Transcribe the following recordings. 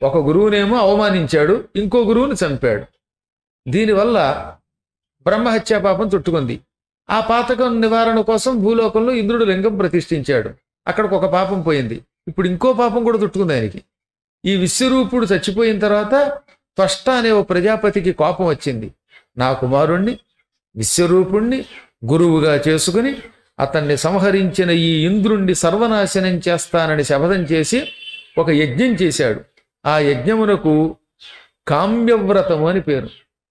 ఒక గురువునేమో అవమానించాడు ఇంకో గురువుని చంపాడు దీనివల్ల బ్రహ్మహత్యా పాపం చుట్టుకుంది ఆ పాతకం నివారణ కోసం భూలోకంలో ఇంద్రుడు లింగం ప్రతిష్ఠించాడు అక్కడికి ఒక పాపం పోయింది ఇప్పుడు ఇంకో పాపం కూడా చుట్టుకుంది ఆయనకి ఈ విశ్వరూపుడు చచ్చిపోయిన తర్వాత త్వష్ట అనే ఓ ప్రజాపతికి కోపం వచ్చింది నా కుమారుణ్ణి విశ్వరూపుణ్ణి గురువుగా చేసుకుని అతన్ని సంహరించిన ఈ ఇంద్రుణ్ణి సర్వనాశనం చేస్తానని శపథం చేసి ఒక యజ్ఞం చేశాడు ఆ యజ్ఞమునకు కామ్యవ్రతము అని పేరు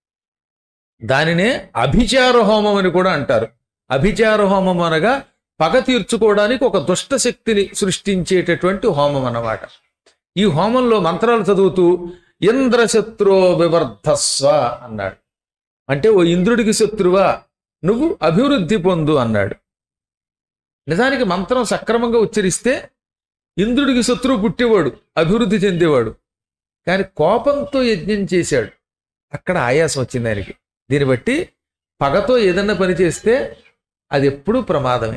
దానినే అభిచార హోమం అని కూడా అంటారు అభిచార హోమం అనగా పగ తీర్చుకోవడానికి ఒక దుష్ట శక్తిని సృష్టించేటటువంటి హోమం అన్నమాట ఈ హోమంలో మంత్రాలు చదువుతూ ఇంద్రశత్రో వివర్ధస్వ అన్నాడు అంటే ఓ ఇంద్రుడికి శత్రువా నువ్వు అభివృద్ధి పొందు అన్నాడు నిజానికి మంత్రం సక్రమంగా ఉచ్చరిస్తే ఇంద్రుడికి శత్రువు పుట్టేవాడు అభివృద్ధి చెందేవాడు కానీ కోపంతో యజ్ఞం చేశాడు అక్కడ ఆయాసం వచ్చింది ఆయనకి దీన్ని బట్టి పగతో ఏదన్నా పని చేస్తే అది ఎప్పుడూ ప్రమాదమే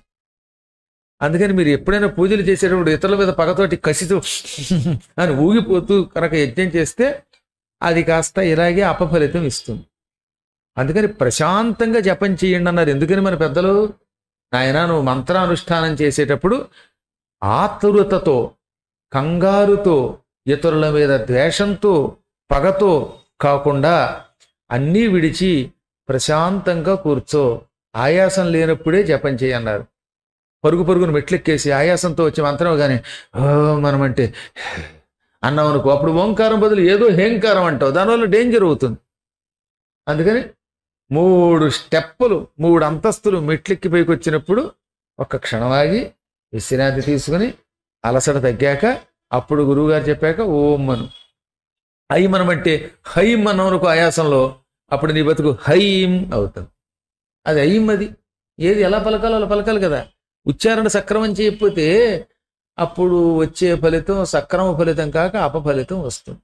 అందుకని మీరు ఎప్పుడైనా పూజలు చేసేటప్పుడు ఇతరుల మీద పగతోటి కసితో అని ఊగిపోతూ కనుక యజ్ఞం చేస్తే అది కాస్త ఇలాగే అపఫలితం ఇస్తుంది అందుకని ప్రశాంతంగా జపం చేయండి అన్నారు ఎందుకని మన పెద్దలు నాయన నువ్వు మంత్రానుష్ఠానం చేసేటప్పుడు ఆతురతతో కంగారుతో ఇతరుల మీద ద్వేషంతో పగతో కాకుండా అన్నీ విడిచి ప్రశాంతంగా కూర్చో ఆయాసం లేనప్పుడే జపం చేయన్నారు పరుగు పరుగును మెట్లెక్కేసి ఆయాసంతో వచ్చే మంత్రం కానీ మనమంటే అన్నాం అనుకో అప్పుడు ఓంకారం బదులు ఏదో హేంకారం అంటావు దానివల్ల డేంజర్ అవుతుంది అందుకని మూడు స్టెప్పులు మూడు అంతస్తులు మెట్లెక్కి పైకి వచ్చినప్పుడు ఒక్క క్షణం ఆగి విశ్రాంతి తీసుకుని అలసట తగ్గాక అప్పుడు గురువుగారు చెప్పాక ఓం అను ఐం అనమంటే హైం అన్నవనుకో ఆయాసంలో అప్పుడు నీ బతుకు హైం అవుతుంది అది ఐం అది ఏది ఎలా పలకాలో అలా పలకాలి కదా ఉచ్చారణ సక్రమం చేయకపోతే అప్పుడు వచ్చే ఫలితం సక్రమ ఫలితం కాక అపఫలితం వస్తుంది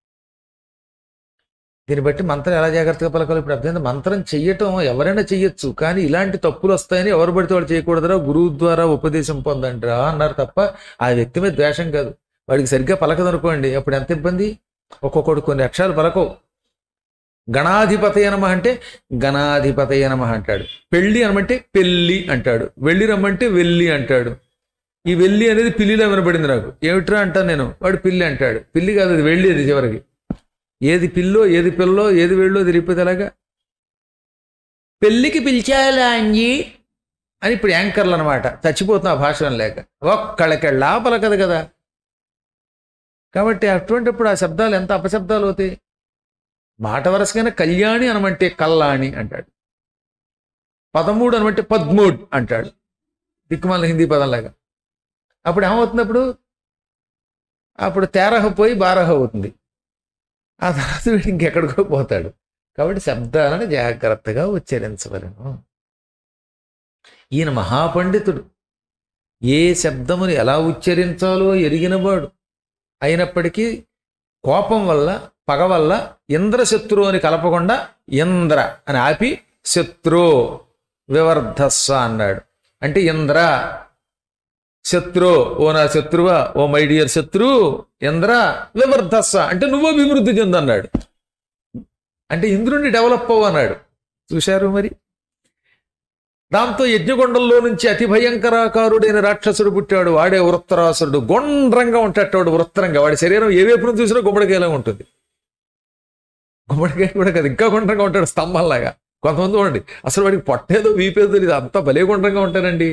దీన్ని బట్టి మంత్రం ఎలా జాగ్రత్తగా పలకాలి ఇప్పుడు అర్థం మంత్రం చెయ్యటం ఎవరైనా చెయ్యొచ్చు కానీ ఇలాంటి తప్పులు వస్తాయని ఎవరు పడితే వాళ్ళు చేయకూడదురా గురువు ద్వారా ఉపదేశం పొందండిరా అన్నారు తప్ప ఆ వ్యక్తి మీద ద్వేషం కాదు వాడికి సరిగ్గా పలకదనుకోండి అప్పుడు ఎంత ఇబ్బంది ఒక్కొక్కడు కొన్ని అక్షరాలు పలకవు గణాధిపతయ నమ అంటే గణాధిపతయ నమ అంటాడు పెళ్ళి అనమంటే పెళ్ళి అంటాడు వెళ్ళి రమ్మంటే వెళ్ళి అంటాడు ఈ వెళ్ళి అనేది పిల్లిలో వినబడింది నాకు ఏమిట్రా అంటాను నేను వాడు పిల్లి అంటాడు పిల్లి కాదు అది వెళ్ళి అది చివరికి ఏది పిల్లో ఏది పిల్లో ఏది వెళ్ళో తెలియపోతే ఎలాగా పెళ్ళికి పిలిచాలా అంజీ అని ఇప్పుడు యాంకర్లు అనమాట చచ్చిపోతున్నా ఆ భాషలో లేక ఒక్కళ్ళకెళ్ళా పలకదు కదా కాబట్టి అటువంటిప్పుడు ఆ శబ్దాలు ఎంత అపశబ్దాలు అవుతాయి మాట వరసకైనా కళ్యాణి అనమంటే కల్లాణి అంటాడు పదమూడు అనమంటే పద్మూడ్ అంటాడు దిక్కుమాల హిందీ పదంలాగా అప్పుడు ఏమవుతుంది అప్పుడు అప్పుడు తేరహ పోయి బారహ అవుతుంది ఆ తర్వాత వీడు ఇంకెక్కడికో పోతాడు కాబట్టి శబ్దాలను జాగ్రత్తగా ఉచ్చరించవలను ఈయన మహాపండితుడు ఏ శబ్దమును ఎలా ఉచ్చరించాలో ఎరిగినవాడు అయినప్పటికీ కోపం వల్ల పగ వల్ల ఇంద్రశత్రు అని కలపకుండా ఇంద్ర అని ఆపి శత్రు వివర్ధస్వ అన్నాడు అంటే ఇంద్ర శత్రు ఓ నా శత్రువా ఓ మై డియర్ శత్రు ఇంద్ర వివర్ధస్వ అంటే నువ్వు అభివృద్ధి చెందన్నాడు అంటే ఇంద్రుణ్ణి డెవలప్ అవ్వు అన్నాడు చూశారు మరి దాంతో యజ్ఞగొండంలో నుంచి అతి భయంకరాకారుడైన రాక్షసుడు పుట్టాడు వాడే వృత్తరాసురుడు గుండ్రంగా ఉంటాడు వృత్తరంగా వాడి శరీరం ఏ వైపు నుంచి చూసినా గుమ్మడికాయలా ఉంటుంది గుమ్మడికాయ కూడా కదా ఇంకా గుండ్రంగా ఉంటాడు స్తంభంలాగా కొంతమంది చూడండి అసలు వాడికి పొట్టేదో వీపేదో తెలియదు అంతా భలే గుండ్రంగా ఉంటారండి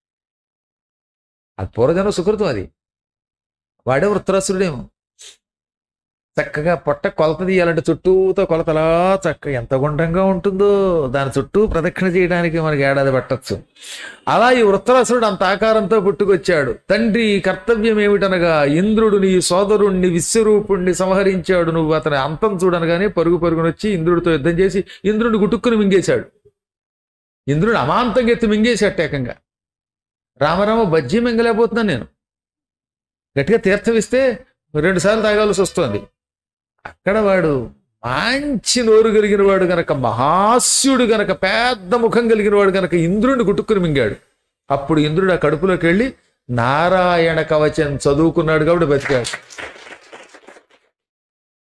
అది పూర్వజన సుకృతం అది వాడే వృత్తరాసురుడేమో చక్కగా పొట్ట కొలత తీయాలంటే చుట్టూతో కొలతలా చక్కగా ఎంత గుండ్రంగా ఉంటుందో దాని చుట్టూ ప్రదక్షిణ చేయడానికి మనకి ఏడాది పట్టచ్చు అలా ఈ వృత్తరాసురుడు అంత ఆకారంతో పుట్టుకొచ్చాడు తండ్రి కర్తవ్యం ఏమిటనగా ఇంద్రుడు నీ సోదరుణ్ణి విశ్వరూపుణ్ణి సంహరించాడు నువ్వు అతని అంతం చూడనగానే పరుగు పరుగునొచ్చి ఇంద్రుడితో యుద్ధం చేసి ఇంద్రుడిని గుట్టుక్కుని మింగేశాడు ఇంద్రుడు అమాంతంగా ఎత్తి మింగేశాడు ఏకంగా రామరామ బజ్జీ మింగలేకపోతున్నాను నేను గట్టిగా తీర్థం ఇస్తే రెండు సార్లు తాగాల్సి వస్తుంది అక్కడ వాడు మంచి నోరు కలిగిన వాడు గనక మహాస్యుడు గనక పెద్ద ముఖం కలిగిన వాడు గనక ఇంద్రుడిని గుట్టుకుని మింగాడు అప్పుడు ఇంద్రుడు ఆ కడుపులోకి వెళ్ళి నారాయణ కవచం చదువుకున్నాడు కాబట్టి బతికాడు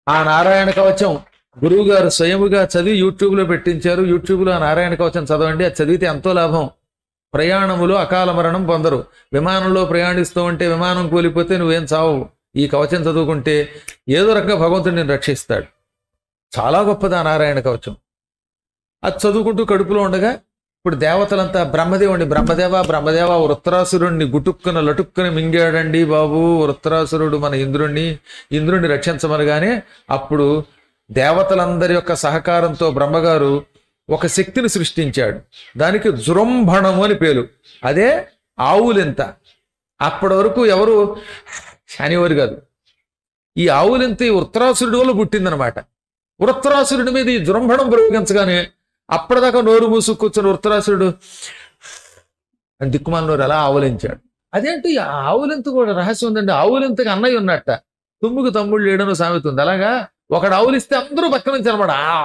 ఆ నారాయణ కవచం గురువు గారు స్వయముగా చదివి యూట్యూబ్లో పెట్టించారు యూట్యూబ్లో ఆ నారాయణ కవచం చదవండి అది చదివితే ఎంతో లాభం ప్రయాణములో అకాల మరణం పొందరు విమానంలో ప్రయాణిస్తూ ఉంటే విమానం కూలిపోతే నువ్వేం చావు ఈ కవచం చదువుకుంటే ఏదో రకంగా భగవంతుడు నేను రక్షిస్తాడు చాలా గొప్పది ఆ నారాయణ కవచం అది చదువుకుంటూ కడుపులో ఉండగా ఇప్పుడు దేవతలంతా బ్రహ్మదేవుని బ్రహ్మదేవ బ్రహ్మదేవ వృత్రాసురుణ్ణి గుటుక్కున లటుక్కున మింగాడండి బాబు వృత్రాసురుడు మన ఇంద్రుణ్ణి ఇంద్రుణ్ణి రక్షించమనగానే అప్పుడు దేవతలందరి యొక్క సహకారంతో బ్రహ్మగారు ఒక శక్తిని సృష్టించాడు దానికి జృంభణము అని పేరు అదే ఆవులెంత అప్పటి వరకు ఎవరు శనివారు కాదు ఈ ఆవులెంత ఈ వృత్రాసురుడి వల్ల పుట్టిందనమాట వృత్రాసురుడి మీద ఈ జృంభణం ప్రయోగించగానే అప్పటిదాకా నోరు మూసు కూర్చున్న వృత్రాసురుడు అని దిక్కుమాల నోరు అలా ఆవులించాడు అదేంటి ఈ ఆవులెంత కూడా రహస్యం ఉందండి ఆవులెంతకి అన్నయ్య ఉన్నట్ట తుమ్ముకు తమ్ముడు లేడని సామెత ఉంది అలాగా ఒకడు ఆవులిస్తే అందరూ పక్క నుంచి అనమాట "ఆ"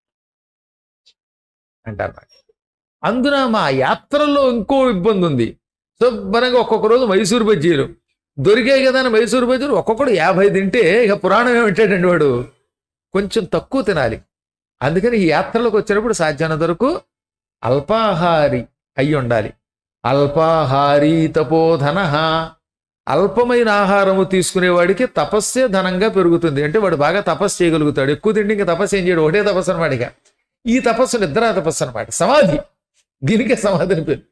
అంటారు నాకు. అందున మా యాత్రలో ఇంకో ఇబ్బంది ఉంది శుభ్రంగా ఒక్కొక్క రోజు మైసూరు బజ్జీలు దొరికాయి కదా అని మైసూరు బజ్జీలు ఒక్కొక్కడు యాభై తింటే ఇక పురాణం ఏమిటాడండి వాడు కొంచెం తక్కువ తినాలి అందుకని ఈ యాత్రలోకి వచ్చినప్పుడు సాధ్యమైనంత వరకు అల్పాహారి అయి ఉండాలి అల్పాహారీ తపోధన అల్పమైన ఆహారము తీసుకునేవాడికి తపస్సే ధనంగా పెరుగుతుంది అంటే వాడు బాగా తపస్సు చేయగలుగుతాడు ఎక్కువ తిండి ఇంకా తపస్సు ఏం చేయడు ఒకటే తపస్సు అనమాట ఇక ఈ తపస్సు నిద్రా తపస్సు అనమాట సమాధి దీనికే సమాధి అని పేరు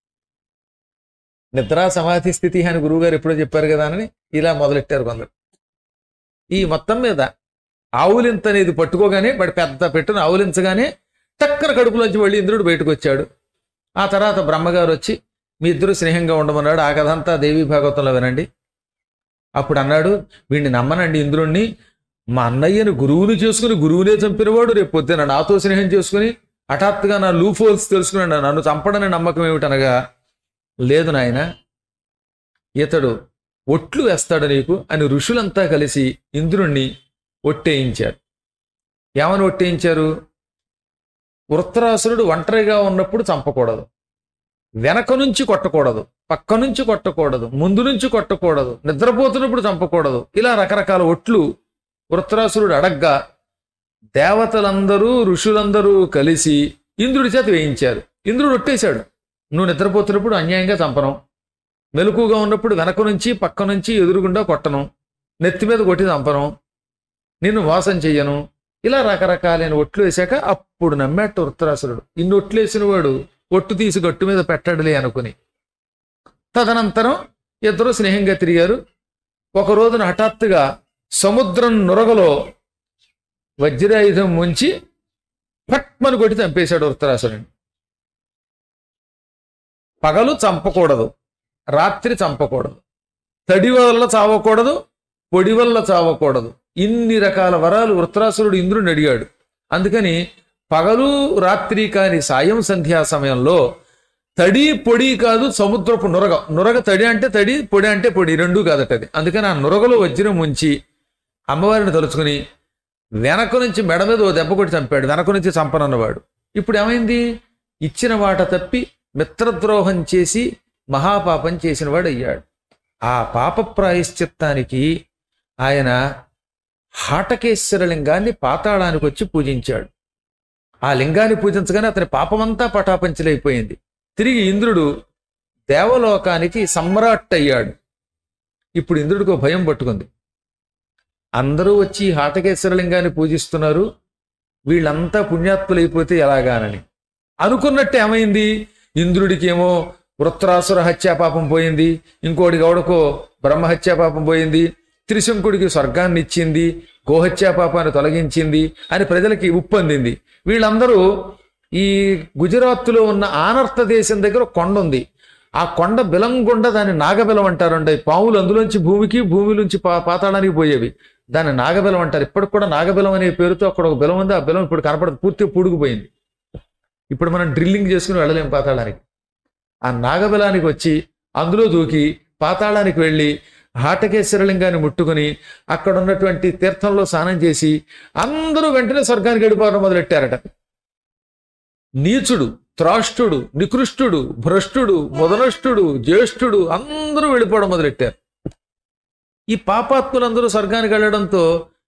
నిద్రా సమాధి స్థితి అని గురువుగారు ఎప్పుడో చెప్పారు కదా అని ఇలా మొదలెట్టారు కొందరు ఈ మొత్తం మీద ఆవులింత అనేది పట్టుకోగానే వాడు పెద్ద పెట్టున ఆవులించగానే టక్కన కడుపులోంచి మళ్ళీ ఇంద్రుడు బయటకు వచ్చాడు ఆ తర్వాత బ్రహ్మగారు వచ్చి మీ ఇద్దరు స్నేహంగా ఉండమన్నాడు ఆ కథ అంతా దేవీ భాగవతంలో వినండి అప్పుడు అన్నాడు వీడిని నమ్మనండి ఇంద్రుణ్ణి మా అన్నయ్యను గురువుని చేసుకుని గురువునే చంపినవాడు రేపు పొద్దున నాతో స్నేహం చేసుకుని హఠాత్తుగా నా లూఫోల్స్ తెలుసుకున్నాడు నన్ను చంపడని నమ్మకం ఏమిటనగా లేదు నాయన ఇతడు ఒట్లు వేస్తాడు నీకు అని ఋషులంతా కలిసి ఇంద్రుణ్ణి ఒట్టేయించారు ఏమని ఒట్టేయించారు వృత్తరాసురుడు ఒంటరిగా ఉన్నప్పుడు చంపకూడదు వెనక నుంచి కొట్టకూడదు పక్క నుంచి కొట్టకూడదు ముందు నుంచి కొట్టకూడదు నిద్రపోతున్నప్పుడు చంపకూడదు ఇలా రకరకాల ఒట్లు వృత్తరాసురుడు అడగ్గా దేవతలందరూ ఋషులందరూ కలిసి ఇంద్రుడి చేత వేయించారు ఇంద్రుడు ఒట్టేశాడు నువ్వు నిద్రపోతున్నప్పుడు అన్యాయంగా చంపను మెలకుగా ఉన్నప్పుడు వెనక నుంచి పక్క నుంచి ఎదురుగుండా కొట్టను నెత్తి మీద కొట్టి చంపను నిన్ను మోసం చెయ్యను ఇలా రకరకాలైన ఒట్లు వేశాక అప్పుడు నమ్మేట వృత్తరాసురుడు ఇన్ని ఒట్లు వేసిన వాడు ఒట్టు తీసి గట్టు మీద పెట్టడలే అనుకుని తదనంతరం ఇద్దరు స్నేహంగా తిరిగారు ఒక రోజున హఠాత్తుగా సముద్రం నురగలో వజ్రాయుధం ముంచి పట్మను కొట్టి చంపేశాడు వృత్తరాసురుడిని పగలు చంపకూడదు రాత్రి చంపకూడదు తడి వల్ల చావకూడదు పొడి వల్ల చావకూడదు ఇన్ని రకాల వరాలు వృత్రాసురుడు ఇంద్రుని అడిగాడు అందుకని పగలు రాత్రి కాని సాయం సంధ్యా సమయంలో తడి పొడి కాదు సముద్రపు నురగ నురగ తడి అంటే తడి పొడి అంటే పొడి రెండూ కాదట అది అందుకని ఆ నురగలో వజ్రం ఉంచి అమ్మవారిని తలుచుకుని వెనక నుంచి మెడ మీద ఓ దెబ్బ కొట్టి చంపాడు వెనక నుంచి చంపనన్నవాడు ఇప్పుడు ఏమైంది ఇచ్చిన మాట తప్పి మిత్రద్రోహం చేసి మహాపాపం చేసినవాడు అయ్యాడు ఆ పాప ప్రాయశ్చిత్తానికి ఆయన హాటకేశ్వర లింగాన్ని పాతాళానికి వచ్చి పూజించాడు ఆ లింగాన్ని పూజించగానే అతని పాపమంతా పటాపంచలైపోయింది తిరిగి ఇంద్రుడు దేవలోకానికి సమ్రాట్ అయ్యాడు ఇప్పుడు ఇంద్రుడికి ఒక భయం పట్టుకుంది అందరూ వచ్చి ఈ హాటకేశ్వర లింగాన్ని పూజిస్తున్నారు వీళ్ళంతా పుణ్యాత్ములైపోతే ఎలాగానని అనుకున్నట్టు ఏమైంది ఇంద్రుడికేమో వృత్రాసుర హత్యా పాపం పోయింది ఇంకోటి గౌడకో బ్రహ్మహత్యా పాపం పోయింది త్రిశంకుడికి స్వర్గాన్ని ఇచ్చింది గోహత్యా పాపాన్ని తొలగించింది అని ప్రజలకి ఉప్పొందింది వీళ్ళందరూ ఈ గుజరాత్లో ఉన్న ఆనర్త దేశం దగ్గర ఒక కొండ ఉంది ఆ కొండ బిలంగుండ దాన్ని నాగబెలం అంటారండి పాములు అందులోంచి భూమికి భూమిలోంచి పా పాతాళానికి పోయేవి దాన్ని నాగబెలం అంటారు ఇప్పటికి కూడా నాగబెలం అనే పేరుతో అక్కడ ఒక బెలం ఉంది ఆ బెలం ఇప్పుడు కనపడదు పూర్తిగా పూడుకుపోయింది ఇప్పుడు మనం డ్రిల్లింగ్ చేసుకుని వెళ్ళలేం పాతాళానికి ఆ నాగబెలానికి వచ్చి అందులో దూకి పాతాళానికి వెళ్ళి హాటకేశ్వరలింగాన్ని ముట్టుకుని అక్కడ ఉన్నటువంటి తీర్థంలో స్నానం చేసి అందరూ వెంటనే స్వర్గానికి వెళ్ళిపోవడం మొదలెట్టారట నీచుడు త్రాష్టుడు నికృష్టుడు భ్రష్టుడు మొదనష్టుడు జ్యేష్ఠుడు అందరూ వెళ్ళిపోవడం మొదలెట్టారు ఈ పాపాత్ములందరూ స్వర్గానికి వెళ్ళడంతో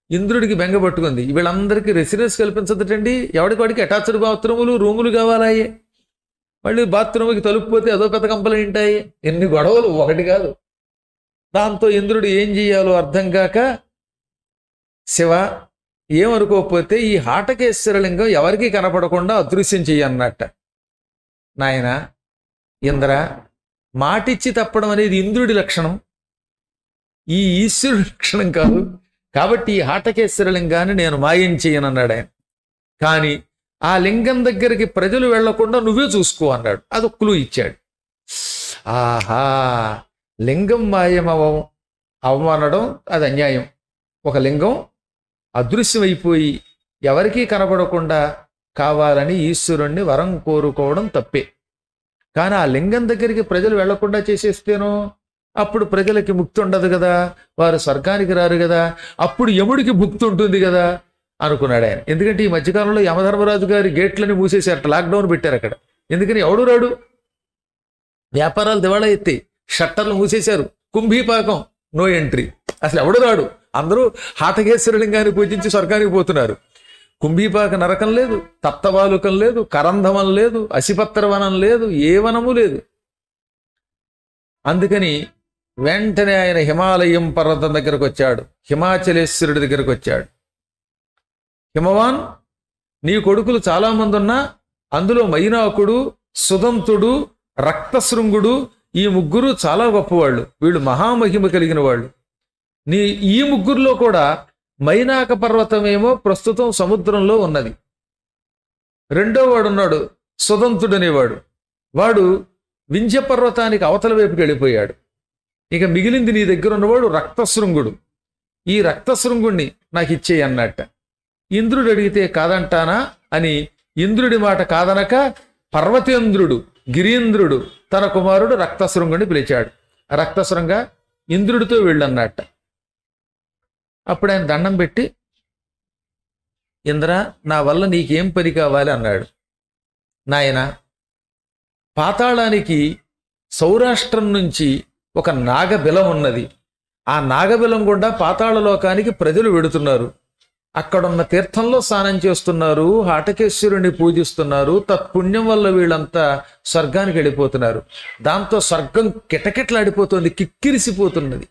ఇంద్రుడికి బెంగ పట్టుకుంది వీళ్ళందరికీ రెసిడెన్స్ కల్పించదటండి ఎవడికి వాడికి అటాచ్డ్ బాత్రూములు రూములు కావాలాయే మళ్ళీ బాత్రూమ్కి తలుపు పోతే అదో పెద్ద కంపలు ఉంటాయి ఎన్ని గొడవలు ఒకటి కాదు దాంతో ఇంద్రుడు ఏం చెయ్యాలో అర్థం కాక శివ ఏమనుకోకపోతే ఈ హాటకేశ్వరలింగం ఎవరికీ కనపడకుండా అదృశ్యం చెయ్యన్నట్ట నాయన ఇంద్ర మాటిచ్చి తప్పడం అనేది ఇంద్రుడి లక్షణం ఈ ఈశ్వరుడి లక్షణం కాదు కాబట్టి ఈ హాటకేశ్వరలింగాన్ని నేను మాయం చేయనన్నాడు ఆయన కానీ ఆ లింగం దగ్గరికి ప్రజలు వెళ్లకుండా నువ్వే చూసుకో అన్నాడు అది క్లూ ఇచ్చాడు ఆహా లింగం మాయమవం అవమనడం అది అన్యాయం ఒక లింగం అదృశ్యమైపోయి ఎవరికీ కనపడకుండా కావాలని ఈశ్వరుణ్ణి వరం కోరుకోవడం తప్పే కానీ ఆ లింగం దగ్గరికి ప్రజలు వెళ్లకుండా చేసేస్తేనో అప్పుడు ప్రజలకి ముక్తి ఉండదు కదా వారు స్వర్గానికి రారు కదా అప్పుడు యముడికి ముక్తి ఉంటుంది కదా అనుకున్నాడు ఆయన ఎందుకంటే ఈ మధ్యకాలంలో యమధర్మరాజు గారి గేట్లని మూసేశారట లాక్డౌన్ పెట్టారు అక్కడ ఎందుకని ఎవడు రాడు వ్యాపారాలు దివాళా ఎత్తి షట్టర్లు మూసేశారు కుంభీపాకం నో ఎంట్రీ అసలు ఎవడు రాడు అందరూ హాటకేశ్వరలింగాన్ని పూజించి స్వర్గానికి పోతున్నారు కుంభీపాక నరకం లేదు తప్తవాలుకం లేదు కరంధమం లేదు అసిపత్ర వనం లేదు ఏ వనము లేదు అందుకని వెంటనే ఆయన హిమాలయం పర్వతం దగ్గరకు వచ్చాడు హిమాచలేశ్వరుడి దగ్గరకు వచ్చాడు హిమవాన్ నీ కొడుకులు చాలా మంది ఉన్నా అందులో మైనాకుడు సుదంతుడు రక్తశృంగుడు ఈ ముగ్గురు చాలా గొప్పవాళ్ళు వీళ్ళు మహామహిమ కలిగిన వాళ్ళు నీ ఈ ముగ్గురులో కూడా మైనాక పర్వతమేమో ప్రస్తుతం సముద్రంలో ఉన్నది రెండో వాడు ఉన్నాడు సుదంతుడు అనేవాడు వాడు వింధ్య పర్వతానికి అవతల వైపుకి వెళ్ళిపోయాడు ఇక మిగిలింది నీ దగ్గర ఉన్నవాడు రక్తశృంగుడు ఈ రక్తశృంగుణ్ణి నాకు ఇచ్చేయి అన్నట్ట ఇంద్రుడు అడిగితే కాదంటానా అని ఇంద్రుడి మాట కాదనక పర్వతేంద్రుడు గిరీంద్రుడు తన కుమారుడు రక్తశృంగుని పిలిచాడు రక్తశృంగ ఇంద్రుడితో వెళ్ళన్నట్ట అప్పుడు ఆయన దండం పెట్టి ఇంద్ర నా వల్ల నీకేం పని కావాలి అన్నాడు నాయన పాతాళానికి సౌరాష్ట్రం నుంచి ఒక నాగబిలం ఉన్నది ఆ నాగబిలం గుండా పాతాళ లోకానికి ప్రజలు వెడుతున్నారు అక్కడున్న తీర్థంలో స్నానం చేస్తున్నారు హాటకేశ్వరుని పూజిస్తున్నారు తత్పుణ్యం వల్ల వీళ్ళంతా స్వర్గానికి వెళ్ళిపోతున్నారు దాంతో స్వర్గం కిటకిటలాడిపోతుంది కిక్కిరిసిపోతున్నది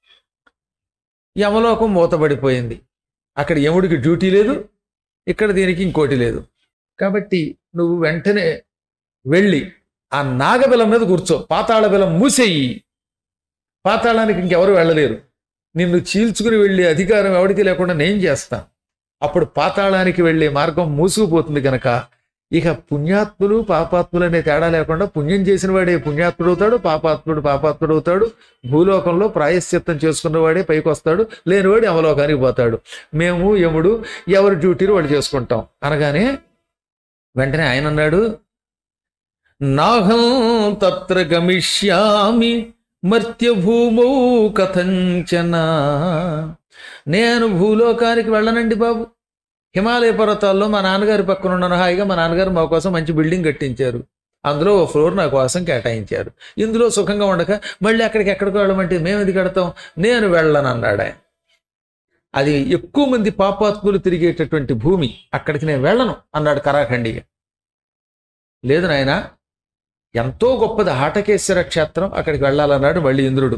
యమలోకం మూతబడిపోయింది అక్కడ యముడికి డ్యూటీ లేదు ఇక్కడ దీనికి ఇంకోటి లేదు కాబట్టి నువ్వు వెంటనే వెళ్ళి ఆ నాగబిలం మీద కూర్చో పాతాళ బిలం మూసేయి పాతాళానికి ఇంకెవరు వెళ్ళలేరు నిన్ను చీల్చుకుని వెళ్ళే అధికారం ఎవరికి లేకుండా నేను చేస్తా అప్పుడు పాతాళానికి వెళ్ళే మార్గం మూసుకుపోతుంది గనక ఇక పుణ్యాత్ములు పాపాత్ములు అనే తేడా లేకుండా పుణ్యం చేసిన వాడే పుణ్యాత్ముడు అవుతాడు పాపాత్ముడు పాపాత్ముడు అవుతాడు భూలోకంలో ప్రాయశ్చిత్తం చేసుకున్నవాడే పైకి వస్తాడు లేనివాడు యమలోకానికి పోతాడు మేము యముడు ఎవరి డ్యూటీలు వాడు చేసుకుంటాం అనగానే వెంటనే ఆయన అన్నాడు నాహం తత్ర గమిష్యామి మర్త్యభూమౌ కథంచన నేను భూలోకానికి వెళ్ళనండి బాబు హిమాలయ పర్వతాల్లో మా నాన్నగారి పక్కన ఉన్న హాయిగా మా నాన్నగారు మా కోసం మంచి బిల్డింగ్ కట్టించారు అందులో ఓ ఫ్లోర్ నా కోసం కేటాయించారు ఇందులో సుఖంగా ఉండక మళ్ళీ అక్కడికి ఎక్కడికి వెళ్ళమంటే మేము ఇది కడతాం నేను వెళ్ళను అన్నాడు ఆయన అది ఎక్కువ మంది పాపాత్ములు తిరిగేటటువంటి భూమి అక్కడికి నేను వెళ్ళను అన్నాడు కరాఖండిగా లేదు నాయన ఎంతో గొప్పది హాటకేశ్వర క్షేత్రం అక్కడికి వెళ్ళాలన్నాడు మళ్ళీ ఇంద్రుడు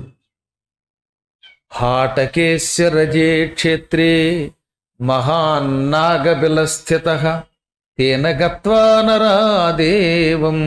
హాటకేశ్వరజే క్షేత్రే మహాన్నాగబిలస్థిత తేన గత్వా నరాదేవం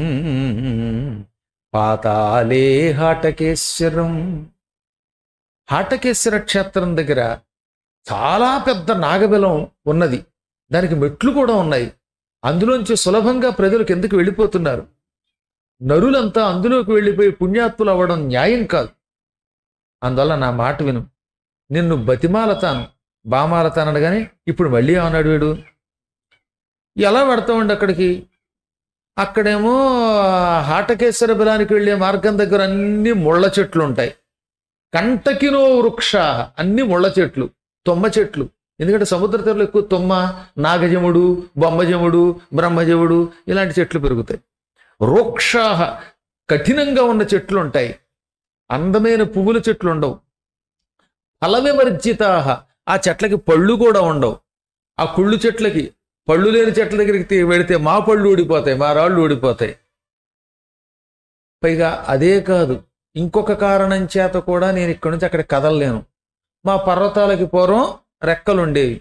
పాతాళే హాటకేశ్వరం హాటకేశ్వర క్షేత్రం దగ్గర చాలా పెద్ద నాగబిలం ఉన్నది దానికి మెట్లు కూడా ఉన్నాయి అందులోంచి సులభంగా ప్రజలు కిందకి వెళ్ళిపోతున్నారు నరులంతా అందులోకి వెళ్ళిపోయి పుణ్యాత్ములు అవ్వడం న్యాయం కాదు అందువల్ల నా మాట విను నిన్ను బతిమాలతాను బామాలతాను అనగానే ఇప్పుడు మళ్ళీ ఏమన్నాడు వీడు ఎలా పెడతామండి అక్కడికి అక్కడేమో హాటకేశ్వర బిలానికి వెళ్ళే మార్గం దగ్గర అన్ని ముళ్ళ చెట్లు ఉంటాయి కంటకినో వృక్ష అన్ని ముళ్ళ చెట్లు తొమ్మ చెట్లు ఎందుకంటే సముద్ర తీరంలో ఎక్కువ తొమ్మ నాగజముడు బొమ్మజముడు బ్రహ్మజముడు ఇలాంటి చెట్లు పెరుగుతాయి వృక్షాహ కఠినంగా ఉన్న చెట్లు ఉంటాయి అందమైన పువ్వుల చెట్లు ఉండవు ఫలవివర్జితాహ ఆ చెట్లకి పళ్ళు కూడా ఉండవు ఆ కుళ్ళు చెట్లకి పళ్ళు లేని చెట్ల దగ్గరికి తీ- వెళితే మా పళ్ళు ఊడిపోతాయి మా రాళ్ళు ఊడిపోతాయి పైగా అదే కాదు ఇంకొక కారణం చేత కూడా నేను ఇక్కడి నుంచి అక్కడ కదలలేను మా పర్వతాలకి పూర్వం రెక్కలుండేవి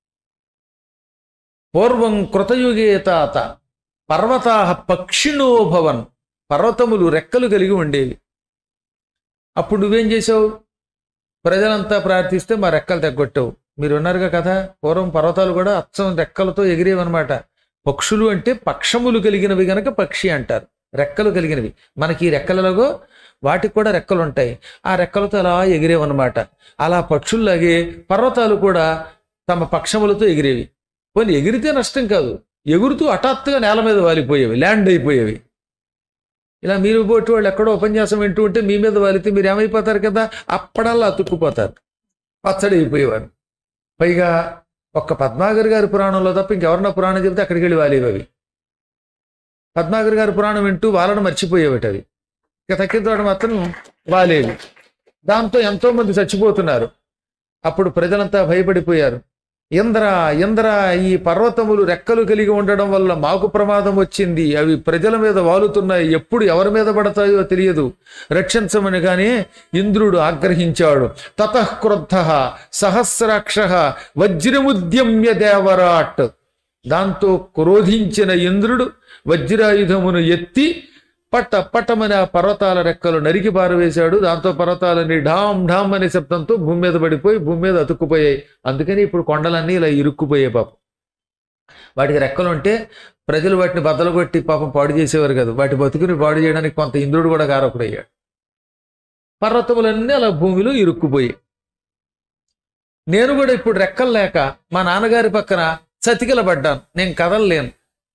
పూర్వం కృతయుగే తాత పర్వతా పక్షిణో భవన్ పర్వతములు రెక్కలు కలిగి ఉండేవి అప్పుడు నువ్వేం చేసావు ప్రజలంతా ప్రార్థిస్తే మా రెక్కలు తెగ్గొట్టావు మీరు ఉన్నారుగా కదా పూర్వం పర్వతాలు కూడా అచ్చం రెక్కలతో ఎగిరేవన్నమాట పక్షులు అంటే పక్షములు కలిగినవి గనక పక్షి అంటారు రెక్కలు కలిగినవి మనకి ఈ రెక్కలలాగో వాటికి కూడా రెక్కలు ఉంటాయి ఆ రెక్కలతో అలా ఎగిరేవన్నమాట అలా పక్షుల్లాగే పర్వతాలు కూడా తమ పక్షములతో ఎగిరేవి పోనీ ఎగిరితే నష్టం కాదు ఎగురుతూ హఠాత్తుగా నేల మీద వాలిపోయేవి ల్యాండ్ అయిపోయేవి ఇలా మీరు పోటీ వాళ్ళు ఎక్కడో ఉపన్యాసం వింటూ ఉంటే మీ మీద వాలితే మీరు ఏమైపోతారు కదా అప్పడల్లా అతుక్కుపోతారు పచ్చడి అయిపోయేవారు పైగా ఒక్క పద్మాగర్ గారి పురాణంలో తప్ప ఇంకెవరన్నా పురాణం చెబితే అక్కడికి వెళ్ళి వాలేవి అవి పద్మాగర్ గారి పురాణం వింటూ వాళ్ళని మర్చిపోయేవి అవి ఇక తక్కిన తోట మాత్రం వాలేవి దాంతో ఎంతో మంది చచ్చిపోతున్నారు అప్పుడు ప్రజలంతా భయపడిపోయారు ఇంద్ర ఇంద్ర ఈ పర్వతములు రెక్కలు కలిగి ఉండడం వల్ల మాకు ప్రమాదం వచ్చింది అవి ప్రజల మీద వాలుతున్నాయి ఎప్పుడు ఎవరి మీద పడతాయో తెలియదు రక్షించమని గానే ఇంద్రుడు ఆగ్రహించాడు తతఃక్రుద్ధ సహస్రాక్ష వజ్రముద్యమ్య దేవరాట్ దాంతో క్రోధించిన ఇంద్రుడు వజ్రాయుధమును ఎత్తి పట్ట పట్టమని ఆ పర్వతాల రెక్కలు నరికి పారవేశాడు దాంతో పర్వతాలని ఢామ్ ఢామ్ అనే శబ్దంతో భూమి మీద పడిపోయి భూమి మీద అతుక్కుపోయాయి అందుకని ఇప్పుడు కొండలన్నీ ఇలా ఇరుక్కుపోయాయి పాపం వాటికి రెక్కలు ఉంటే ప్రజలు వాటిని బద్దలు కొట్టి పాపం పాడు చేసేవారు కదా వాటి బతుకుని పాడు చేయడానికి కొంత ఇంద్రుడు కూడా కారకుడయ్యాడు పర్వతములన్నీ అలా భూమిలో ఇరుక్కుపోయాయి నేను కూడా ఇప్పుడు రెక్కలు లేక మా నాన్నగారి పక్కన చతికిలబడ్డాను నేను కదలలేను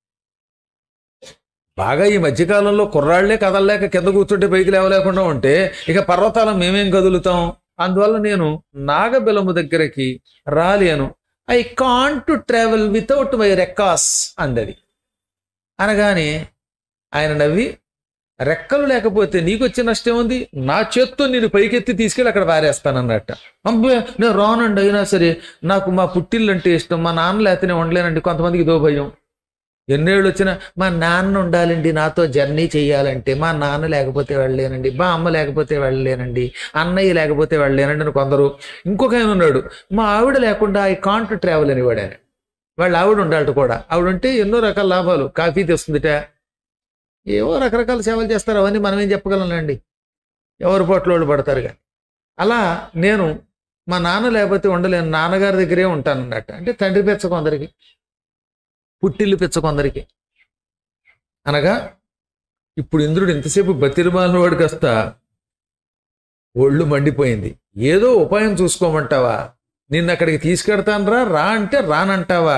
బాగా ఈ మధ్యకాలంలో కుర్రాళ్లే కదలలేక కింద కూర్చుంటే పైకి లేవలేకుండా ఉంటే ఇక పర్వతాలం మేమేం కదులుతాం అందువల్ల నేను నాగబెలము దగ్గరికి రాలేను I can't to travel without my రెక్కాస్ అందది అనగానే ఆయన నవ్వి రెక్కలు లేకపోతే నీకు వచ్చే నష్టం ఉంది నా చేత్తో నేను పైకెత్తి తీసుకెళ్ళి అక్కడ పారేస్తానన్నట్ట అబ్బే నేను రానండి అయినా సరే నాకు మా పుట్టిల్లు అంటే ఇష్టం మా నాన్న లేకపోతే ఉండలేనండి కొంతమందికి ఇదో భయం ఎన్నేళ్ళు వచ్చినా మా నాన్న ఉండాలండి నాతో జర్నీ చేయాలంటే మా నాన్న లేకపోతే వెళ్ళలేనండి మా అమ్మ లేకపోతే వెళ్ళలేనండి అన్నయ్య లేకపోతే వెళ్ళలేనండి అని కొందరు ఇంకొక ఆయన ఉన్నాడు మా ఆవిడ లేకుండా ఐ కాంట్ ట్రావెల్ అనేవాడు ఆయన వాళ్ళ ఆవిడ ఉండాలట కూడా ఆవిడ ఉంటే ఎన్నో రకాల లాభాలు కాఫీ తెస్తుందిట ఏవో రకరకాల సేవలు చేస్తారు అవన్నీ మనం ఏం చెప్పగలండి ఎవరి పోట్లో వాళ్ళు పడతారు కానీ అలా నేను మా నాన్న లేకపోతే ఉండలేను నాన్నగారి దగ్గరే ఉంటాను అన్నట్టు అంటే తండ్రి పెచ్చ కొందరికి పుట్టిల్లు పిచ్చ కొందరికి అనగా ఇప్పుడు ఇంద్రుడు ఇంతసేపు బతిరిమాలిన వాడు కాస్త ఒళ్ళు మండిపోయింది ఏదో ఉపాయం చూసుకోమంటావా నిన్ను అక్కడికి తీసుకెడతానరా రా అంటే రానంటావా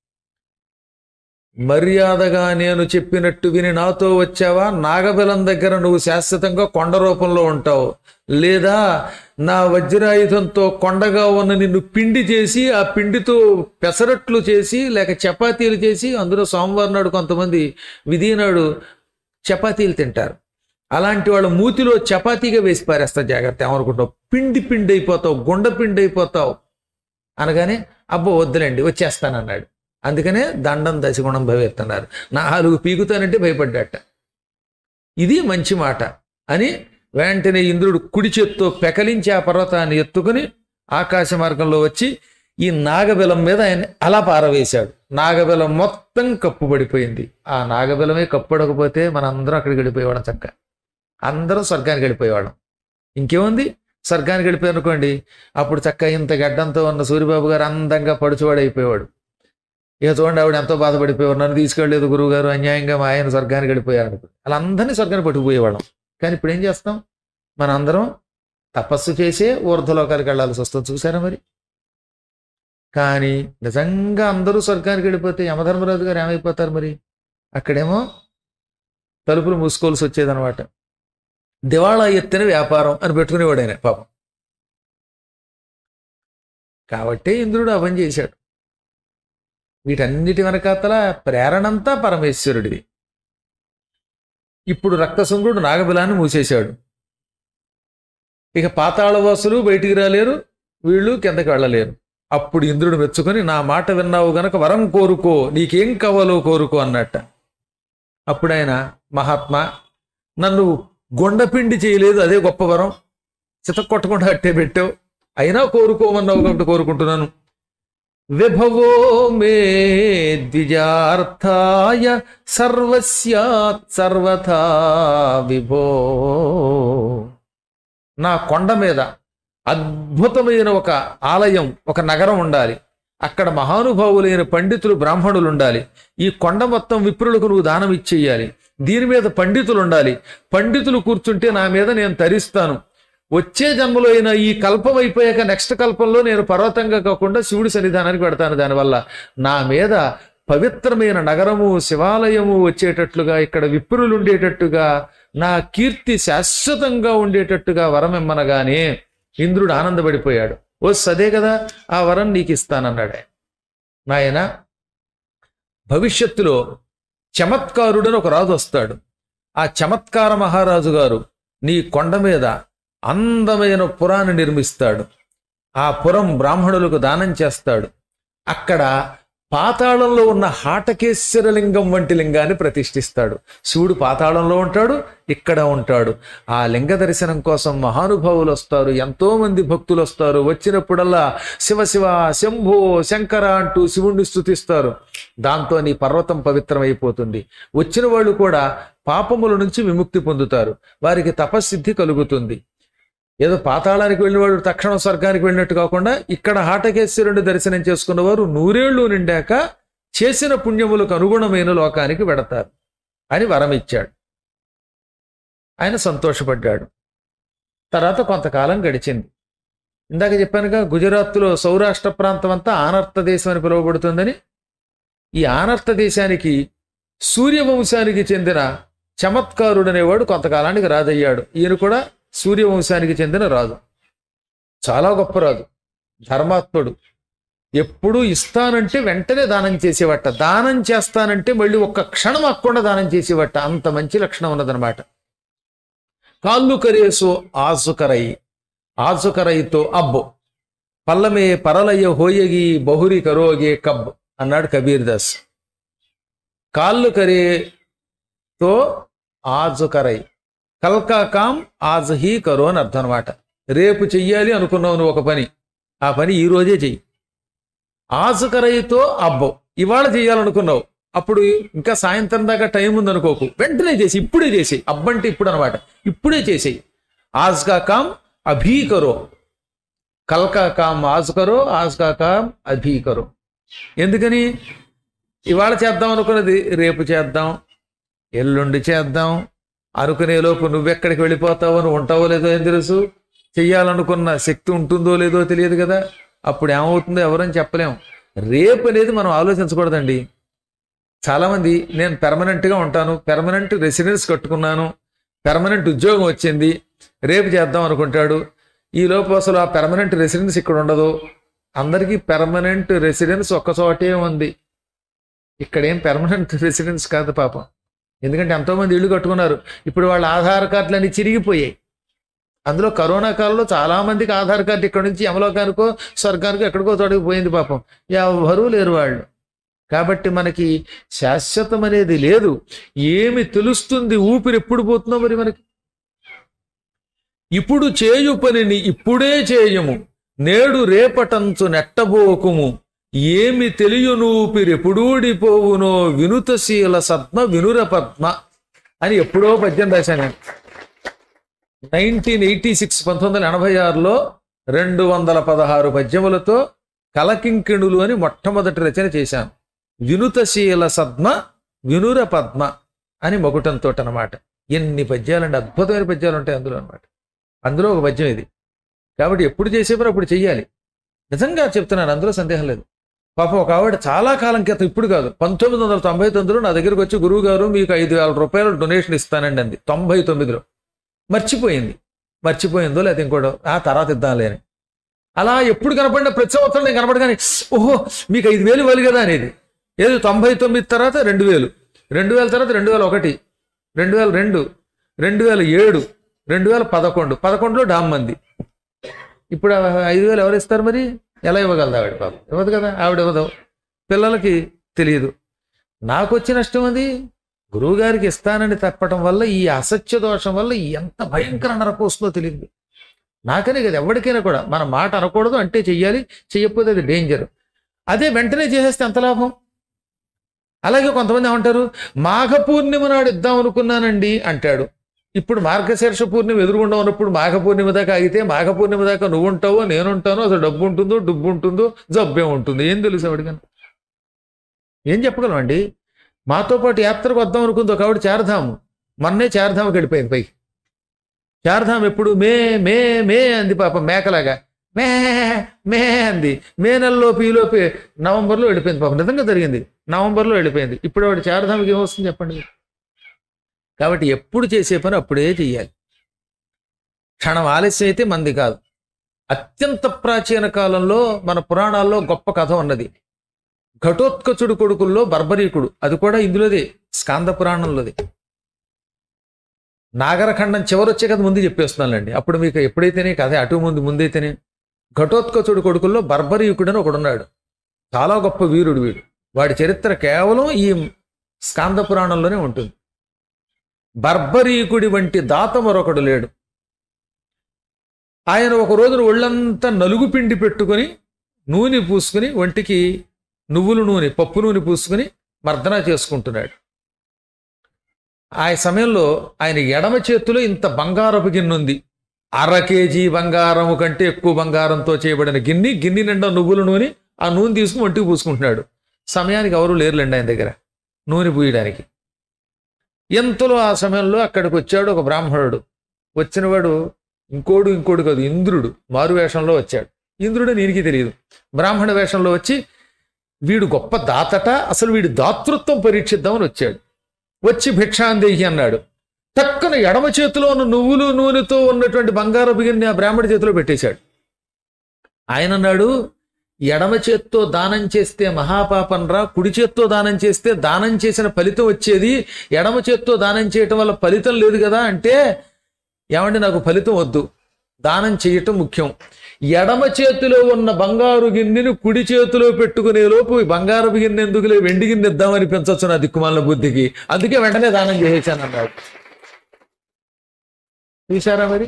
మర్యాదగా నేను చెప్పినట్టు విని నాతో వచ్చావా నాగబెలం దగ్గర నువ్వు శాశ్వతంగా కొండ రూపంలో ఉంటావు లేదా నా వజ్రాయుధంతో కొండగా ఉన్న నిన్ను పిండి చేసి ఆ పిండితో పెసరట్లు చేసి లేక చపాతీలు చేసి అందులో సోమవారం నాడు కొంతమంది విధి నాడు చపాతీలు తింటారు అలాంటి వాళ్ళ మూతిలో చపాతీగా వేసి పారేస్తా జాగ్రత్త ఏమనుకుంటావు పిండి పిండి అయిపోతావు గుండె పిండి అయిపోతావు అనగానే అబ్బో వద్దులేండి వచ్చేస్తానన్నాడు అందుకనే దండం దశగుణం భవేస్తున్నారు నాలుగు పీకుతానంటే భయపడ్డాట ఇది మంచి మాట అని వెంటనే ఇంద్రుడు కుడి చేత్తో పెకలించి ఆ పర్వతాన్ని ఎత్తుకుని ఆకాశ మార్గంలో వచ్చి ఈ నాగబెలం మీద ఆయన అలా పారవేశాడు నాగబెలం మొత్తం కప్పుబడిపోయింది ఆ నాగబెలమే కప్పుడకపోతే మనందరం అక్కడికి వెళ్ళిపోయేవాళ్ళం చక్క అందరం స్వర్గానికి వెళ్ళిపోయేవాళ్ళం ఇంకేముంది స్వర్గానికి వెళ్ళిపోయారు అనుకోండి అప్పుడు చక్క ఇంత గడ్డంతో ఉన్న సూర్యబాబు గారు అందంగా పడుచువాడు అయిపోయేవాడు ఇక చూడండి ఆవిడ ఎంతో బాధపడిపోయేవారు నన్ను తీసుకెళ్ళలేదు గురువు గారు అన్యాయంగా మా ఆయన స్వర్గానికి వెళ్ళిపోయారు అనుకో అలా అందరినీ స్వర్గానికి పట్టుకుపోయేవాళ్ళం కానీ ఇప్పుడు ఏం చేస్తాం మనందరం తపస్సు చేసే ఊర్ధ్వలోకాలకు వెళ్ళాల్సి వస్తుంది చూసారా మరి కానీ నిజంగా అందరూ స్వర్గానికి వెళ్ళిపోతే యమధర్మరాజు గారు ఏమైపోతారు మరి అక్కడేమో తలుపులు మూసుకోవాల్సి వచ్చేదనమాట దివాళా ఎత్తిన వ్యాపారం అని పెట్టుకునేవాడు ఆయన పాపం కాబట్టే ఇంద్రుడు ఆ పని చేశాడు వీటన్నిటి వెనకాతల ప్రేరణంతా పరమేశ్వరుడిది ఇప్పుడు రక్తశృంగుడు నాగబిలాన్ని మూసేశాడు ఇక పాతాళవాసులు బయటికి రాలేరు వీళ్ళు కిందకి వెళ్ళలేరు అప్పుడు ఇంద్రుడు మెచ్చుకొని నా మాట విన్నావు గనక వరం కోరుకో నీకేం కావాలో కోరుకో అన్నట్ట అప్పుడు ఆయన మహాత్మా నన్ను గొండపిండి చేయలేదు అదే గొప్ప వరం చితక్కొట్టకుండా అట్టే పెట్టావు అయినా కోరుకోమన్నావు కాబట్టి కోరుకుంటున్నాను విభవో మే ద్విజార్థాయ సర్వస్యాత్ సర్వథా విభో నా కొండ మీద అద్భుతమైన ఒక ఆలయం ఒక నగరం ఉండాలి అక్కడ మహానుభావులైన పండితులు బ్రాహ్మణులు ఉండాలి ఈ కొండ మొత్తం విప్రులకు నువ్వు దానం ఇచ్చేయాలి దీని మీద పండితులు ఉండాలి పండితులు కూర్చుంటే నా మీద నేను తరిస్తాను వచ్చే జన్మలో అయినా ఈ కల్పం అయిపోయాక నెక్స్ట్ కల్పంలో నేను పర్వతంగా కాకుండా శివుడి సన్నిధానానికి పెడతాను దానివల్ల నా మీద పవిత్రమైన నగరము శివాలయము వచ్చేటట్లుగా ఇక్కడ విప్రులు ఉండేటట్టుగా నా కీర్తి శాశ్వతంగా ఉండేటట్టుగా వరం ఇమ్మనగానే ఇంద్రుడు ఆనందపడిపోయాడు ఓ సదే కదా ఆ వరం నీకు ఇస్తానన్నాడే నాయన భవిష్యత్తులో చమత్కారుడని ఒక రాజు వస్తాడు ఆ చమత్కార మహారాజు గారు నీ కొండ మీద అందమైన పురాన్ని నిర్మిస్తాడు ఆ పురం బ్రాహ్మణులకు దానం చేస్తాడు అక్కడ పాతాళంలో ఉన్న హాటకేశ్వర లింగం వంటి లింగాన్ని ప్రతిష్ఠిస్తాడు శివుడు పాతాళంలో ఉంటాడు ఇక్కడ ఉంటాడు ఆ లింగ దర్శనం కోసం మహానుభావులు వస్తారు ఎంతో మంది భక్తులు వస్తారు వచ్చినప్పుడల్లా శివ శివ శంభో శంకర అంటూ శివుణ్ణి స్తుతిస్తారు దాంతో నీ పర్వతం పవిత్రమైపోతుంది వచ్చిన వాళ్ళు కూడా పాపముల నుంచి విముక్తి పొందుతారు వారికి తపస్సిద్ధి కలుగుతుంది ఏదో పాతాళానికి వెళ్ళినవాడు తక్షణం స్వర్గానికి వెళ్ళినట్టు కాకుండా ఇక్కడ హాటకేశ్వరుని దర్శనం చేసుకున్నవారు నూరేళ్లు నిండాక చేసిన పుణ్యములకు అనుగుణమైన లోకానికి వెడతారు అని వరం ఇచ్చాడు ఆయన సంతోషపడ్డాడు తర్వాత కొంతకాలం గడిచింది ఇందాక చెప్పానుగా గుజరాత్లో సౌరాష్ట్ర ప్రాంతం అంతా ఆనర్త దేశం అని పిలువబడుతుందని ఈ ఆనర్త దేశానికి సూర్యవంశానికి చెందిన చమత్కారుడనేవాడు కొంతకాలానికి రాజయ్యాడు ఈయన కూడా సూర్యవంశానికి చెందిన రాజు చాలా గొప్ప రాజు ధర్మాత్ముడు ఎప్పుడు ఇస్తానంటే వెంటనే దానం చేసేవట దానం చేస్తానంటే మళ్ళీ ఒక్క క్షణం అక్కకుండా దానం చేసేవట అంత మంచి లక్షణం ఉన్నదనమాట కాళ్ళు కరేసో ఆసుకరై ఆసుకరైతో అబ్బో పల్లమే పరలయ హోయగి బహురి కరోగే కబ్ అన్నాడు కబీర్ దాస్ కాళ్ళు కరేతో ఆజుకరై కల్కా కామ్ ఆజ్ హీ కరో అని అర్థం అనమాట రేపు చెయ్యాలి అనుకున్నావు నువ్వు ఒక పని ఆ పని ఈ రోజే చెయ్యి ఆజుకరైతో అబ్బో ఇవాళ చేయాలనుకున్నావు అప్పుడు ఇంకా సాయంత్రం దాకా టైం ఉందనుకోకు వెంటనే చేసి ఇప్పుడే చేసి అబ్బంటే ఇప్పుడు అనమాట ఇప్పుడే చేసేయి ఆజ్కా కామ్ అభీకరో కల్కా కామ్ ఆజ్కరో ఆజ్కా కామ్ అభీకరో ఎందుకని ఇవాళ చేద్దాం అనుకున్నది రేపు చేద్దాం ఎల్లుండి చేద్దాం అనుకునేలోపు నువ్వెక్కడికి వెళ్ళిపోతావో నువ్వు ఉంటావో లేదో ఏం తెలుసు చెయ్యాలనుకున్న శక్తి ఉంటుందో లేదో తెలియదు కదా అప్పుడు ఏమవుతుందో ఎవరని చెప్పలేం రేపు అనేది మనం ఆలోచించకూడదండి చాలామంది నేను పెర్మనెంట్గా ఉంటాను పెర్మనెంట్ రెసిడెన్స్ కట్టుకున్నాను పెర్మనెంట్ ఉద్యోగం వచ్చింది రేపు చేద్దాం అనుకుంటాడు ఈ లోపు అసలు ఆ పెర్మనెంట్ రెసిడెన్స్ ఇక్కడ ఉండదు అందరికీ పెర్మనెంట్ రెసిడెన్స్ ఒక్క చోటే ఉంది ఇక్కడేం పెర్మనెంట్ రెసిడెన్స్ కాదు పాపం ఎందుకంటే ఎంతోమంది ఇళ్ళు కట్టుకున్నారు ఇప్పుడు వాళ్ళ ఆధార్ కార్డులు అన్ని చిరిగిపోయాయి అందులో కరోనా కాలంలో చాలా మందికి ఆధార్ కార్డు ఇక్కడ నుంచి యమలోకానికో స్వర్గానికో ఎక్కడికో తోడికి పోయింది పాపం ఎవరూ లేరు వాళ్ళు కాబట్టి మనకి శాశ్వతం అనేది లేదు ఏమి తెలుస్తుంది ఊపిరి ఎప్పుడు పోతుందో మరి మనకి ఇప్పుడు చేయు పనిని ఇప్పుడే చేయము నేడు రేపటంచు నెట్టబోకుము ఏమి తెలియను ఊపిరెప్పుడూడిపోవునో వినుతశీల సద్మ వినుర పద్మ అని ఎప్పుడో పద్యం రాశాను నేను నైన్టీన్ ఎయిటీ సిక్స్ పంతొమ్మిది వందల ఎనభై ఆరులో రెండు వందల పదహారు పద్యములతో కలకింకిణులు అని మొట్టమొదటి రచన చేశాను వినుతశీల సద్మ వినుర పద్మ అని మొగుటంతో అనమాట ఎన్ని పద్యాలండి అద్భుతమైన పద్యాలు ఉంటాయి అందులో అనమాట అందులో ఒక పద్యం ఇది కాబట్టి ఎప్పుడు చేసేవారు అప్పుడు చెయ్యాలి నిజంగా చెప్తున్నాను అందులో సందేహం లేదు పాపం ఒక ఆవిడ చాలా కాలం క్రితం ఇప్పుడు కాదు పంతొమ్మిది వందల తొంభై తొమ్మిదిలో నా దగ్గరకు వచ్చి గురువు గారు మీకు ఐదు వేల రూపాయలు డొనేషన్ ఇస్తానండి అంది తొంభై తొమ్మిదిలో మర్చిపోయింది మర్చిపోయిందో లేదా ఇంకోటో ఆ తర్వాత ఇద్దాంలే అని అలా ఎప్పుడు కనపడిన ప్రతి సంవత్సరం నేను కనపడగానే ఓహో మీకు ఐదు వేలు ఇవ్వాలి కదా అనేది ఏది తొంభై తొమ్మిది తర్వాత రెండు వేలు రెండు వేల తర్వాత రెండు వేల ఒకటి రెండు వేల రెండు రెండు వేల ఏడు రెండు వేల పదకొండు పదకొండులో డామ్ మంది ఇప్పుడు ఆ ఐదు వేలు ఎవరు ఇస్తారు మరి ఎలా ఇవ్వగలదు ఆవిడ పాపం ఇవ్వదు కదా ఆవిడ ఇవ్వదు పిల్లలకి తెలియదు నాకు వచ్చే నష్టం అది గురువుగారికి ఇస్తానని తప్పటం వల్ల ఈ అసత్య దోషం వల్ల ఎంత భయంకర నరకం వస్తుందో తెలియదు నాకనే కదా ఎవరికైనా కూడా మన మాట అనకూడదు అంటే చెయ్యాలి చెయ్యకపోతే అది డేంజర్ అదే వెంటనే చేసేస్తే ఎంత లాభం అలాగే కొంతమంది ఏమంటారు మాఘ పూర్ణిమ నాడు ఇద్దాం అనుకున్నానండి అంటాడు ఇప్పుడు మార్గశీర్ష పూర్ణిమ ఎదురుగుండా ఉన్నప్పుడు మాఘ పూర్ణిమ దాకా ఆగితే మాఘ పూర్ణిమ దాకా నువ్వు ఉంటావో నేను ఉంటానో అసలు డబ్బు ఉంటుందో డుబ్బు ఉంటుందో జబ్బే ఉంటుంది ఏం తెలుసు ఆవిడకన్నా ఏం చెప్పగలమండి మాతో పాటు యాత్రకు వద్దాం అనుకుంది ఒక ఆవిడ చార్ధాము మొన్నే చార్ధామకి వెళ్ళిపోయింది పైకి చార్ధాం ఎప్పుడు మే మే మే అంది పాప మేకలాగా మే మే అంది మే నెలలోపు ఈలోపు నవంబర్లో వెళ్ళిపోయింది పాపం నిజంగా జరిగింది నవంబర్లో వెళ్ళిపోయింది ఇప్పుడు ఆవిడ చార్ధామకి ఏమొస్తుంది చెప్పండి కాబట్టి ఎప్పుడు చేసే పని అప్పుడే చెయ్యాలి క్షణం ఆలస్యం అయితే మంది కాదు అత్యంత ప్రాచీన కాలంలో మన పురాణాల్లో గొప్ప కథ ఉన్నది ఘటోత్కచుడు కొడుకుల్లో బర్బరీకుడు అది కూడా ఇందులోదే స్కాంద పురాణంలోది నాగరఖండం చివరొచ్చే కథ ముందు చెప్పేస్తున్నానండి అప్పుడు మీకు ఎప్పుడైతేనే కథ అటు ముందు ముందైతేనే ఘటోత్కచుడు కొడుకుల్లో బర్బరీకుడు అని ఒకడున్నాడు చాలా గొప్ప వీరుడు వీడు వాడి చరిత్ర కేవలం ఈ స్కాంద పురాణంలోనే ఉంటుంది బర్బరీకుడి వంటి దాత మరొకడు లేడు ఆయన ఒక రోజున ఒళ్ళంతా నలుగు పిండి పెట్టుకుని నూనె పూసుకుని ఒంటికి నువ్వుల నూనె పప్పు నూనె పూసుకుని మర్దన చేసుకుంటున్నాడు ఆ సమయంలో ఆయన ఎడమ చేతిలో ఇంత బంగారపు గిన్నె ఉంది అర కేజీ బంగారము కంటే ఎక్కువ బంగారంతో చేయబడిన గిన్నె గిన్నె నిండా నువ్వుల నూనె ఆ నూనె తీసుకుని ఒంటికి పూసుకుంటున్నాడు సమయానికి ఎవరు లేరులేండి ఆయన దగ్గర నూనె పూయడానికి ఎంతలో ఆ సమయంలో అక్కడికి వచ్చాడు ఒక బ్రాహ్మణుడు వచ్చినవాడు ఇంకోడు ఇంకోడు కాదు ఇంద్రుడు మారు వేషంలో వచ్చాడు ఇంద్రుడు నీనికి తెలియదు బ్రాహ్మణ వేషంలో వచ్చి వీడు గొప్ప దాతట అసలు వీడి దాతృత్వం పరీక్షిద్దామని వచ్చాడు వచ్చి భిక్షాందేహి అన్నాడు టక్కున ఎడమ చేతిలో ఉన్న నువ్వులు నూనెతో ఉన్నటువంటి బంగారపు గిన్నె ఆ బ్రాహ్మణ చేతిలో పెట్టేశాడు ఆయన అన్నాడు ఎడమ చేత్తో దానం చేస్తే మహాపాపం రా కుడి చేత్తో దానం చేస్తే దానం చేసిన ఫలితం వచ్చేది ఎడమ చేత్తో దానం చేయటం వల్ల ఫలితం లేదు కదా అంటే ఏమండి నాకు ఫలితం వద్దు దానం చేయటం ముఖ్యం ఎడమ చేతిలో ఉన్న బంగారు గిన్నెను కుడి చేతిలో పెట్టుకునే లోపు ఈ బంగారపు గిన్నె ఎందుకులే వెండి గిన్నె ఇద్దామని పెంచొచ్చు నా దిక్కుమాల బుద్ధికి అందుకే వెంటనే దానం చేసేసాను అన్నాడు చూసారా మరి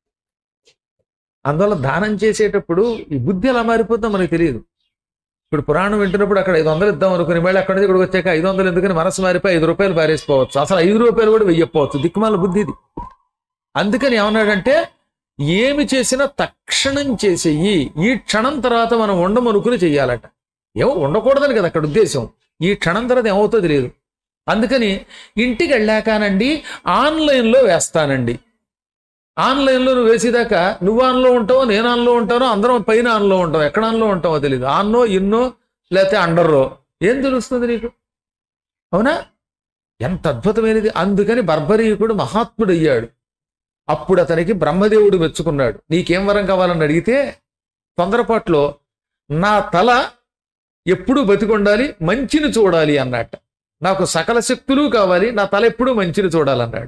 అందువల్ల దానం చేసేటప్పుడు ఈ బుద్ధి ఎలా మారిపోతుందో మనకు తెలియదు ఇప్పుడు పురాణం వింటున్నప్పుడు అక్కడ ఐదు వందలు ఇద్దాం అనుకుని మళ్ళీ అక్కడ నుంచి ఇక్కడికి వచ్చాక ఐదు వందలు ఎందుకని మనసు మారిపోయి ఐదు రూపాయలు పారేసుకోవచ్చు అసలు ఐదు రూపాయలు కూడా వెయ్యకపోవచ్చు దిక్కుమాల బుద్ధి ఇది అందుకని ఏమన్నాడంటే ఏమి చేసినా తక్షణం చేసేయి ఈ క్షణం తర్వాత మనం ఉండమనుకుని చెయ్యాలట ఏమో ఉండకూడదని కదా అక్కడ ఉద్దేశం ఈ క్షణం తర్వాత ఏమవుతుందో తెలియదు అందుకని ఇంటికి వెళ్ళాకానండి ఆన్లైన్లో వేస్తానండి ఆన్లైన్లో నువ్వు వేసేదాకా నువ్వు ఆన్లో ఉంటావో నేను ఆన్లో ఉంటానో అందరం పైన ఆన్లో ఉంటాం ఎక్కడ ఆన్లో ఉంటావో తెలియదు ఆన్నో ఇన్నో లేకపోతే అండర్రో ఏం తెలుస్తుంది నీకు అవునా ఎంత అద్భుతమైనది అందుకని బర్బరీకుడు మహాత్ముడు అయ్యాడు అప్పుడు అతనికి బ్రహ్మదేవుడు మెచ్చుకున్నాడు నీకేం వరం కావాలని అడిగితే తొందరపాట్లో నా తల ఎప్పుడూ బతికొండాలి మంచిని చూడాలి అన్నట్ట నాకు సకల శక్తులు కావాలి నా తల ఎప్పుడూ మంచిని చూడాలన్నాడు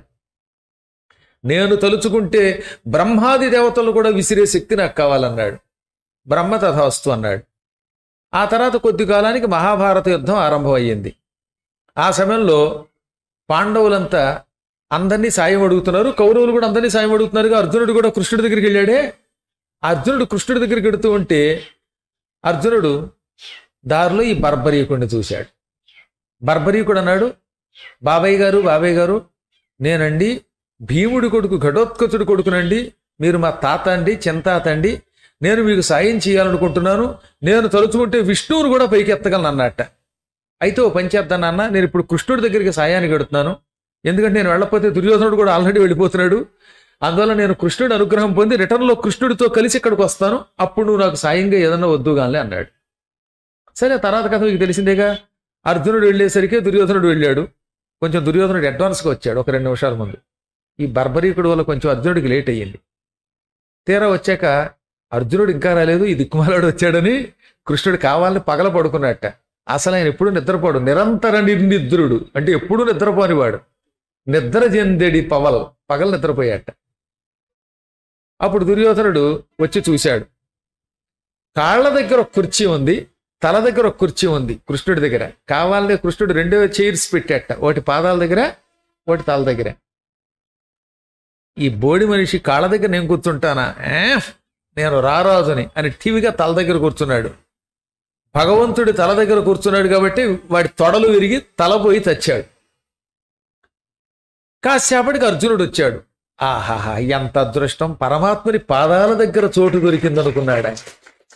నేను తలుచుకుంటే బ్రహ్మాది దేవతలు కూడా విసిరే శక్తి నాకు కావాలన్నాడు బ్రహ్మ తథాస్తు అన్నాడు ఆ తర్వాత కొద్ది కాలానికి మహాభారత యుద్ధం ఆరంభమయ్యింది ఆ సమయంలో పాండవులంతా అందరినీ సాయం అడుగుతున్నారు కౌరవులు కూడా అందరినీ సాయం అడుగుతున్నారు అర్జునుడు కూడా కృష్ణుడి దగ్గరికి వెళ్ళాడే ఆ అర్జునుడు కృష్ణుడి దగ్గరికి వెడుతూ ఉంటే అర్జునుడు దారిలో ఈ బర్బరీకుడిని చూశాడు బర్బరీకుడు అన్నాడు బాబాయ్ గారు బాబాయ్ గారు నేనండి భీముడి కొడుకు ఘటోత్కచుడి కొడుకునండి మీరు మా తాత అండి చింతాత అండి నేను మీకు సాయం చేయాలనుకుంటున్నాను నేను తలుచుకుంటే విష్ణువును కూడా పైకి ఎత్తగలను అన్నట్ట అయితే ఓ పని చేద్దాను అన్న నేను ఇప్పుడు కృష్ణుడి దగ్గరికి సాయానికి వెడుతున్నాను ఎందుకంటే నేను వెళ్ళకపోతే దుర్యోధనుడు కూడా ఆల్రెడీ వెళ్ళిపోతున్నాడు అందువల్ల నేను కృష్ణుడి అనుగ్రహం పొంది రిటర్న్లో కృష్ణుడితో కలిసి ఇక్కడికి వస్తాను అప్పుడు నువ్వు నాకు సాయంగా ఏదన్నా వద్దుగానే అన్నాడు సరే తర్వాత కథ మీకు తెలిసిందేగా అర్జునుడు వెళ్ళేసరికి దుర్యోధనుడు వెళ్ళాడు కొంచెం దుర్యోధనుడు అడ్వాన్స్గా వచ్చాడు ఒక రెండు నిమిషాల ముందు ఈ బర్బరీకుడు వల్ల కొంచెం అర్జునుడికి లేట్ అయ్యింది తీరా వచ్చాక అర్జునుడు ఇంకా రాలేదు ఈ దిక్కుమాలాడు వచ్చాడని కృష్ణుడు కావాలని పగల పడుకున్నట్ట అసలు ఆయన ఎప్పుడు నిద్రపోడు నిరంతర నిర్నిద్రుడు అంటే ఎప్పుడూ నిద్రపోనివాడు నిద్ర చెందెడి పవల్ పగల నిద్రపోయాట అప్పుడు దుర్యోధనుడు వచ్చి చూశాడు కాళ్ళ దగ్గర ఒక కుర్చీ ఉంది తల దగ్గర ఒక కుర్చీ ఉంది కృష్ణుడి దగ్గర కావాలనే కృష్ణుడు రెండో చైర్స్ పెట్టేట ఒకటి పాదాల దగ్గర ఒకటి తల దగ్గర ఈ బోడి మనిషి కాళ్ళ దగ్గర నేను కూర్చుంటానా ఏ నేను రారాజుని అని టీవీగా తల దగ్గర కూర్చున్నాడు భగవంతుడి తల దగ్గర కూర్చున్నాడు కాబట్టి వాడి తొడలు విరిగి తల పోయి చచ్చాడు కాసేపటికి అర్జునుడు వచ్చాడు ఆహాహా ఎంత అదృష్టం పరమాత్మని పాదాల దగ్గర చోటు దొరికిందనుకున్నాడు ఆయన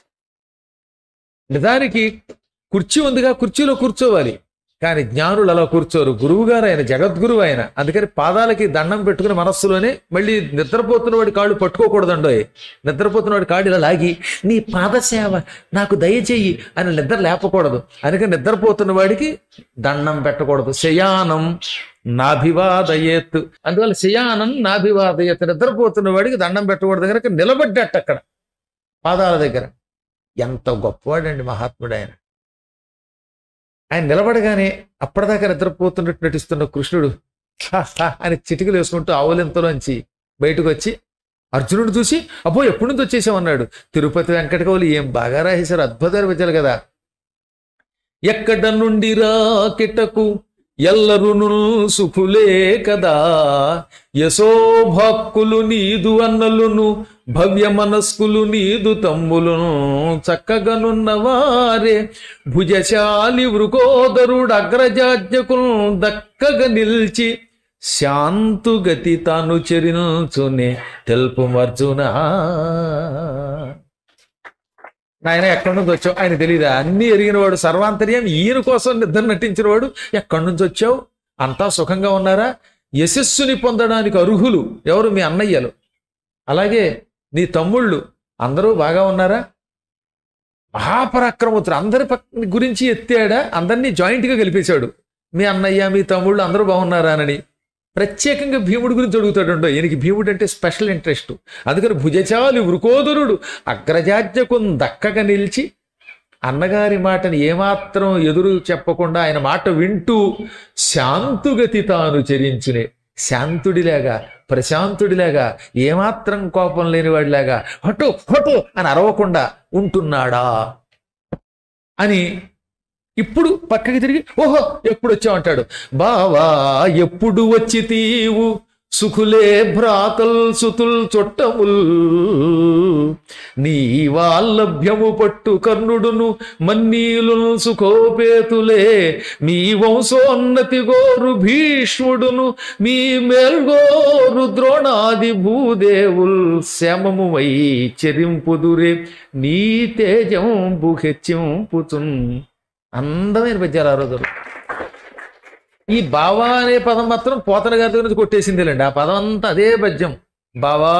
నిజానికి కుర్చీ ఉందిగా కుర్చీలో కూర్చోవాలి కానీ జ్ఞానులు అలా కూర్చోరు గురువు గారు ఆయన జగద్గురువు ఆయన అందుకని పాదాలకి దండం పెట్టుకుని మనస్సులోనే మళ్ళీ నిద్రపోతున్న వాడి కాళ్ళు పట్టుకోకూడదండోయ్ నిద్రపోతున్న వాడి కాళ్ళు ఇలా లాగి నీ పాదసేవ నాకు దయచేయి అని నిద్ర లేపకూడదు అందుకని నిద్రపోతున్న వాడికి దండం పెట్టకూడదు శయానం నాభివాదయేత్ అందువల్ల శయానం నాభివాదయేత్ నిద్రపోతున్న వాడికి దండం పెట్టకూడదు కనుక నిలబడ్డట్టు అక్కడ పాదాల దగ్గర ఎంత గొప్పవాడండి మహాత్ముడు ఆయన ఆయన నిలబడగానే అప్పటిదాకా నిద్రపోతున్నట్టు నటిస్తున్న కృష్ణుడు "హా, హా" అని చిటికలు వేసుకుంటూ ఆవులింతలోంచి బయటకు వచ్చి అర్జునుడు చూసి అబ్బో ఎప్పటి నుంచి వచ్చేసామన్నాడు తిరుపతి వెంకటకవులు ఏం బాగా రాసేశారు అద్భుతాలు వచ్చారు కదా ఎక్కడ నుండి రాకిటకు ఎల్లరును సుఖులే కదా యశోభక్కులు నీదు అన్నలును భవ్య మనస్కులు నీదు తమ్ములును చక్కగనున్న వారే భుజశాలి వృకోదరుడు అగ్రజాజ్ఞకులు దక్కగా నిల్చి శాంతుగతి తాను చెరినుచునే తెలుపు మర్జునా నాయన ఎక్కడి నుంచి వచ్చావు ఆయన తెలియదా అన్ని ఎరిగినవాడు సర్వాంతర్యం ఈయన కోసం నిద్ర నటించినవాడు ఎక్కడి నుంచి వచ్చావు అంతా సుఖంగా ఉన్నారా యశస్సుని పొందడానికి అర్హులు ఎవరు మీ అన్నయ్యలు అలాగే నీ తమ్ముళ్ళు అందరూ బాగా ఉన్నారా మహాపరాక్రమతులు అందరి పక్క గురించి ఎత్తాడా అందరినీ జాయింట్గా గెలిపేశాడు మీ అన్నయ్య మీ తమ్ముళ్ళు అందరూ బాగున్నారా అని ప్రత్యేకంగా భీముడి గురించి అడుగుతాడు ఈయనకి భీముడు అంటే స్పెషల్ ఇంట్రెస్ట్ అందుకని భుజచాలి వృకోదరుడు అగ్రజాజ్యకు దక్కగా నిలిచి అన్నగారి మాటని ఏమాత్రం ఎదురు చెప్పకుండా ఆయన మాట వింటూ శాంతుగతి తాను చరించునే శాంతుడిలాగా ప్రశాంతుడిలాగా ఏమాత్రం కోపం లేనివాడిలాగా హటు హటు అని అరవకుండా ఉంటున్నాడా అని ఇప్పుడు పక్కకి తిరిగి ఓహో ఎప్పుడు వచ్చావంటాడు బావా ఎప్పుడు వచ్చి తీవు సుఖులే భ్రాతల్ సుతుల్ చుట్టముల్ నీ వాల్లభ్యము పట్టు కర్ణుడును మన్నీలు సుఖోపేతులే మీ వంశోన్నతి గోరు భీష్ముడును మీ మేల్గోరు ద్రోణాది భూదేవుల్ శ్యామము వై చెరింపుదురే నీ తేజంబు హెచ్చింపుచున్ అందమైన పద్యాలు ఆ రోజులు ఈ బావా అనే పదం మాత్రం పోతన గారి దగ్గర నుంచి కొట్టేసిందిలేండి ఆ పదం అంతా అదే పద్యం బావా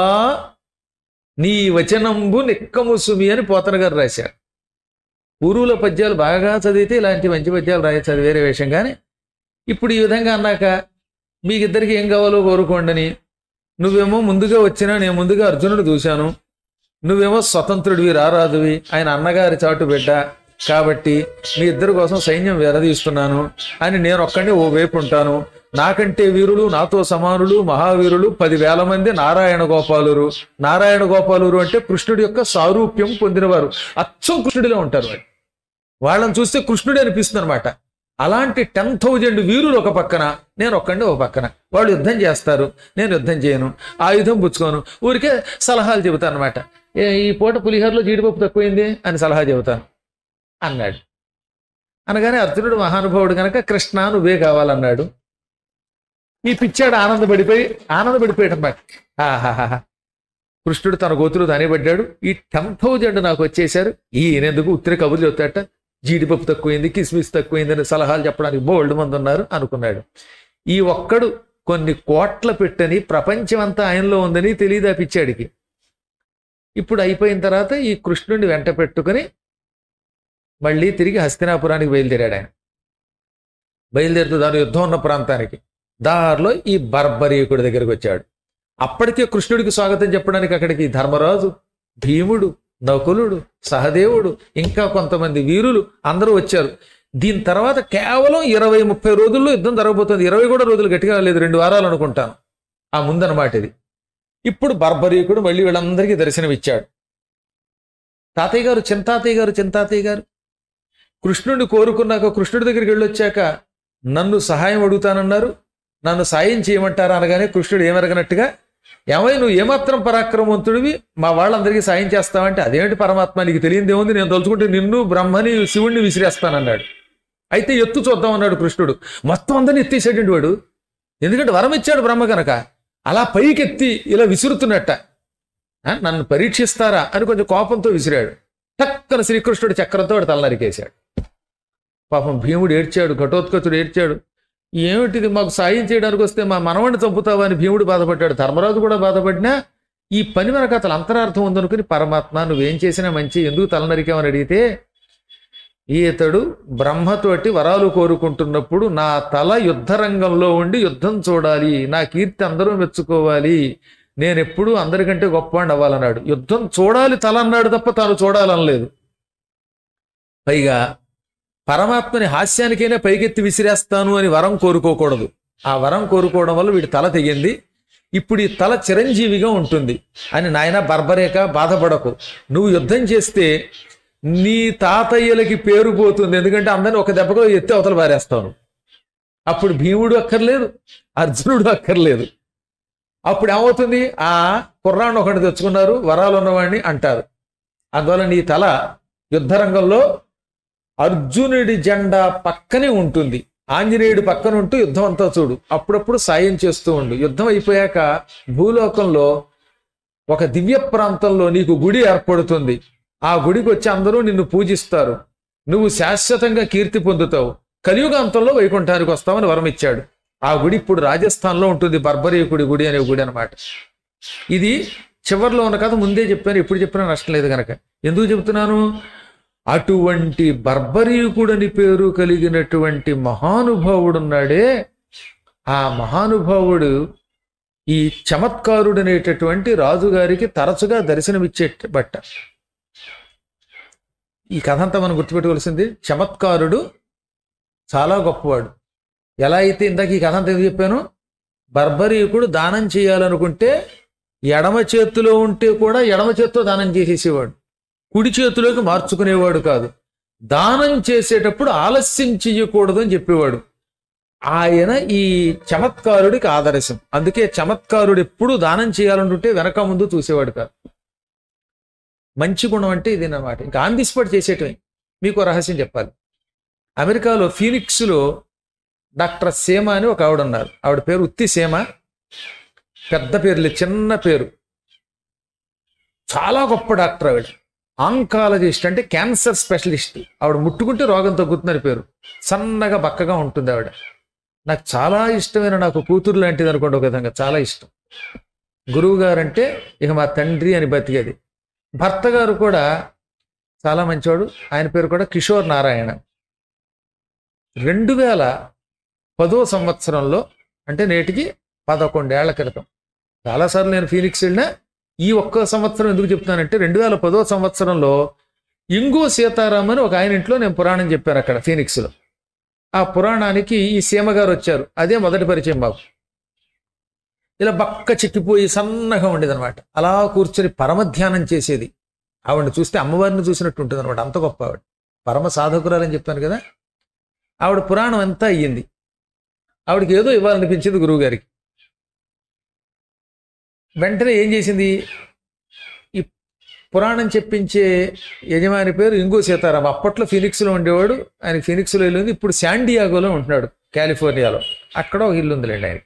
నీ వచనంబు నిక్కము సుమి అని పోతన గారు రాశారు పూర్వుల పద్యాలు బాగా చదివితే ఇలాంటి మంచి పద్యాలు రాయచ్చు అది వేరే విషయం కానీ ఇప్పుడు ఈ విధంగా అన్నాక మీకిద్దరికి ఏం కావాలో కోరుకోండి నువ్వేమో ముందుగా వచ్చినా నేను ముందుగా అర్జునుడు చూశాను నువ్వేమో స్వతంత్రుడివి రారాదువి ఆయన అన్నగారి చాటు బిడ్డ కాబట్టి మీ ఇద్దరి కోసం సైన్యం వెరదీస్తున్నాను అని నేను ఒక్కడిని ఓ వైపు ఉంటాను నాకంటే వీరులు నాతో సమానులు మహావీరులు పదివేల మంది నారాయణ గోపాలురు నారాయణ గోపాలురు అంటే కృష్ణుడి యొక్క సారూప్యం పొందినవారు అచ్చం కృష్ణుడిలో ఉంటారు వాళ్ళు వాళ్ళని చూస్తే కృష్ణుడు అనిపిస్తుంది అనమాట అలాంటి టెన్ థౌజండ్ వీరులు ఒక పక్కన నేను ఒక్కడిని ఒక పక్కన వాళ్ళు యుద్ధం చేస్తారు నేను యుద్ధం చేయను ఆయుధం పుచ్చుకోను ఊరికే సలహాలు చెబుతాను అనమాట ఈ పూట పులిహోరలో జీడిపప్పు తక్కువైంది అని సలహా చెబుతాను అన్నాడు అనగానే అర్జునుడు మహానుభావుడు కనుక కృష్ణ నువ్వే కావాలన్నాడు ఈ పిచ్చాడు ఆనందపడిపోయి ఆనందపడిపోయాడు అన్నమాట ఆహాహా కృష్ణుడు తన గోతులు తానే పడ్డాడు ఈ టెన్ థౌజండ్ నాకు వచ్చేసారు ఈయనెందుకు ఉత్తర కబుర్లు చెప్తాట జీడిపప్పు తక్కువైంది కిస్మిస్ తక్కువైంది అని సలహాలు చెప్పడానికి బోల్డ్ మంది ఉన్నారు అనుకున్నాడు ఈ ఒక్కడు కొన్ని కోట్ల పెట్టని ప్రపంచం అంతా ఆయనలో ఉందని తెలియదా పిచ్చాడికి ఇప్పుడు అయిపోయిన తర్వాత ఈ కృష్ణుడిని వెంట పెట్టుకుని మళ్ళీ తిరిగి హస్తినాపురానికి బయలుదేరాడు ఆయన బయలుదేరుతూ దాని యుద్ధం ఉన్న ప్రాంతానికి దారిలో ఈ బర్బరీకుడి దగ్గరికి వచ్చాడు అప్పటికే కృష్ణుడికి స్వాగతం చెప్పడానికి అక్కడికి ధర్మరాజు భీముడు నకులుడు సహదేవుడు ఇంకా కొంతమంది వీరులు అందరూ వచ్చారు దీని తర్వాత కేవలం ఇరవై ముప్పై రోజుల్లో యుద్ధం జరగబోతుంది ఇరవై కూడా రోజులు గట్టిగా లేదు రెండు వారాలు అనుకుంటాను ఆ ముందనమాట ఇది ఇప్పుడు బర్బరీకుడు మళ్ళీ వీళ్ళందరికీ దర్శనమిచ్చాడు తాతయ్య గారు చింతాతయ్య గారు చింతాతయ్య గారు కృష్ణుడిని కోరుకున్నాక కృష్ణుడి దగ్గరికి వెళ్ళొచ్చాక నన్ను సహాయం అడుగుతానన్నారు నన్ను సాయం చేయమంటారా అనగానే కృష్ణుడు ఏమెరగనట్టుగా ఏమై నువ్వు ఏమాత్రం పరాక్రమవంతుడివి మా వాళ్ళందరికీ సాయం చేస్తావంటే అదేమిటి పరమాత్మ నీకు తెలియదు ఏముంది నేను తలుచుకుంటే నిన్ను బ్రహ్మని శివుణ్ణి విసిరేస్తానన్నాడు అయితే ఎత్తు చూద్దాం అన్నాడు కృష్ణుడు మొత్తం అందరిని ఎత్తేసాడండి వాడు ఎందుకంటే వరం ఇచ్చాడు బ్రహ్మ కనుక అలా పైకెత్తి ఇలా విసురుతున్నట్ట ఆ, నన్ను పరీక్షిస్తారా అని కొంచెం కోపంతో విసిరాడు టక్కన శ్రీకృష్ణుడు చక్రంతో వాడు తల నరికేశాడు పాపం భీముడు ఏడ్చాడు ఘటోత్కచుడు ఏడ్చాడు ఏమిటిది మాకు సాయం చేయడానికి వస్తే మా మనవడిని చంపుతావా అని భీముడు బాధపడ్డాడు ధర్మరాజు కూడా బాధపడినా ఈ పని మనకు అసలు అంతరార్థం ఉందనుకుని పరమాత్మ నువ్వేం చేసినా మంచి ఎందుకు తల నరికావని అడిగితే ఈతడు బ్రహ్మతోటి వరాలు కోరుకుంటున్నప్పుడు నా తల యుద్ధ రంగంలో ఉండి యుద్ధం చూడాలి నా కీర్తి అందరూ మెచ్చుకోవాలి నేను ఎప్పుడూ అందరికంటే గొప్పవాడిని అవ్వాలన్నాడు యుద్ధం చూడాలి తల అన్నాడు తప్ప తాను చూడాలనలేదు పైగా పరమాత్మని హాస్యానికైనా పైకెత్తి విసిరేస్తాను అని వరం కోరుకోకూడదు ఆ వరం కోరుకోవడం వల్ల వీడి తల తెగింది ఇప్పుడు ఈ తల చిరంజీవిగా ఉంటుంది అని నాయన బర్బరేక బాధపడకు నువ్వు యుద్ధం చేస్తే నీ తాతయ్యలకి పేరు పోతుంది ఎందుకంటే అందరిని ఒక దెబ్బగా ఎత్తి అవతల పారేస్తాను అప్పుడు భీముడు అక్కర్లేదు అర్జునుడు అక్కర్లేదు అప్పుడు ఏమవుతుంది ఆ కుర్రాన్ని ఒకటి తెచ్చుకున్నారు వరాలు ఉన్నవాడిని అంటారు అందువల్ల నీ తల యుద్ధరంగంలో అర్జునుడి జెండా పక్కనే ఉంటుంది ఆంజనేయుడు పక్కన ఉంటూ యుద్ధం అంతా చూడు అప్పుడప్పుడు సాయం చేస్తూ ఉండు యుద్ధం అయిపోయాక భూలోకంలో ఒక దివ్య ప్రాంతంలో నీకు గుడి ఏర్పడుతుంది ఆ గుడికి వచ్చి అందరూ నిన్ను పూజిస్తారు నువ్వు శాశ్వతంగా కీర్తి పొందుతావు కలియుగాంతంలో వైకుంఠానికి వస్తావని వరం ఇచ్చాడు ఆ గుడి ఇప్పుడు రాజస్థాన్లో ఉంటుంది బర్బరీకుడి గుడి అనే గుడి అనమాట ఇది చివర్లో ఉన్న కథ ముందే చెప్పాను ఎప్పుడు చెప్పినా నష్టం లేదు గనక ఎందుకు చెబుతున్నాను అటువంటి బర్బరీకుడని పేరు కలిగినటువంటి మహానుభావుడున్నాడే ఆ మహానుభావుడు ఈ చమత్కారుడు అనేటటువంటి రాజుగారికి తరచుగా దర్శనమిచ్చే బట్ట ఈ కథ అంతా మనం గుర్తుపెట్టుకోవాల్సింది చమత్కారుడు చాలా గొప్పవాడు ఎలా అయితే ఇందాక ఈ కథ అంతా ఎందుకు చెప్పాను బర్బరీకుడు దానం చేయాలనుకుంటే ఎడమ చేతిలో ఉంటే కూడా ఎడమ చేత్తో దానం చేసేసేవాడు కుడి చేతిలోకి మార్చుకునేవాడు కాదు దానం చేసేటప్పుడు ఆలస్యం చెయ్యకూడదు అని చెప్పేవాడు ఆయన ఈ చమత్కారుడికి ఆదర్శం అందుకే చమత్కారుడు ఎప్పుడు దానం చేయాలనుకుంటే వెనక ముందు చూసేవాడు కాదు మంచి గుణం అంటే ఇది అన్నమాట ఇంకా ఆన్ ది స్పాట్ చేసేటమే మీకు ఓ రహస్యం చెప్పాలి అమెరికాలో ఫీనిక్స్లో డాక్టర్ సేమ అని ఒక ఆవిడ ఉన్నారు ఆవిడ పేరు ఉత్తి సేమ పెద్ద పేరు లేదు చిన్న పేరు చాలా గొప్ప డాక్టర్ ఆవిడ ఆంకాలజిస్ట్ అంటే క్యాన్సర్ స్పెషలిస్ట్ ఆవిడ ముట్టుకుంటే రోగం తగ్గుతుందని పేరు సన్నగా బక్కగా ఉంటుంది ఆవిడ నాకు చాలా ఇష్టమైన నాకు కూతురు లాంటిది అనుకోండి ఒక విధంగా చాలా ఇష్టం గురువు గారు అంటే ఇక మా తండ్రి అని బతికేది భర్త గారు కూడా చాలా మంచివాడు ఆయన పేరు కూడా కిషోర్ నారాయణ రెండు వేల పదో సంవత్సరంలో అంటే నేటికి పదకొండేళ్ల క్రితం చాలాసార్లు నేను ఫీనిక్స్ వెళ్ళినా ఈ ఒక్క సంవత్సరం ఎందుకు చెప్తున్నానంటే రెండు వేల పదో సంవత్సరంలో ఇంగు సీతారాం అని ఒక ఆయన ఇంట్లో నేను పురాణం చెప్పాను అక్కడ ఫీనిక్స్లో ఆ పురాణానికి ఈ సీమ గారు వచ్చారు అదే మొదటి పరిచయం బాబు ఇలా బక్క చిక్కిపోయి సన్నగా ఉండేది అనమాట అలా కూర్చొని పరమధ్యానం చేసేది ఆవిడని చూస్తే అమ్మవారిని చూసినట్టు ఉంటుంది అనమాట అంత గొప్ప ఆవిడ పరమ సాధకురాలని చెప్పాను కదా ఆవిడ పురాణం అంతా అయ్యింది ఆవిడకి ఏదో ఇవ్వాలనిపించింది గురువు గారికి వెంటనే ఏం చేసింది ఈ పురాణం చెప్పించే యజమాని పేరు ఇంగు సీతారాం అప్పట్లో ఫినిక్స్లో ఉండేవాడు ఆయన ఫినిక్స్లో ఇల్లు ఉంది ఇప్పుడు శాండియాగోలో ఉంటున్నాడు కాలిఫోర్నియాలో అక్కడ ఒక ఇల్లు ఉందిలేండి ఆయన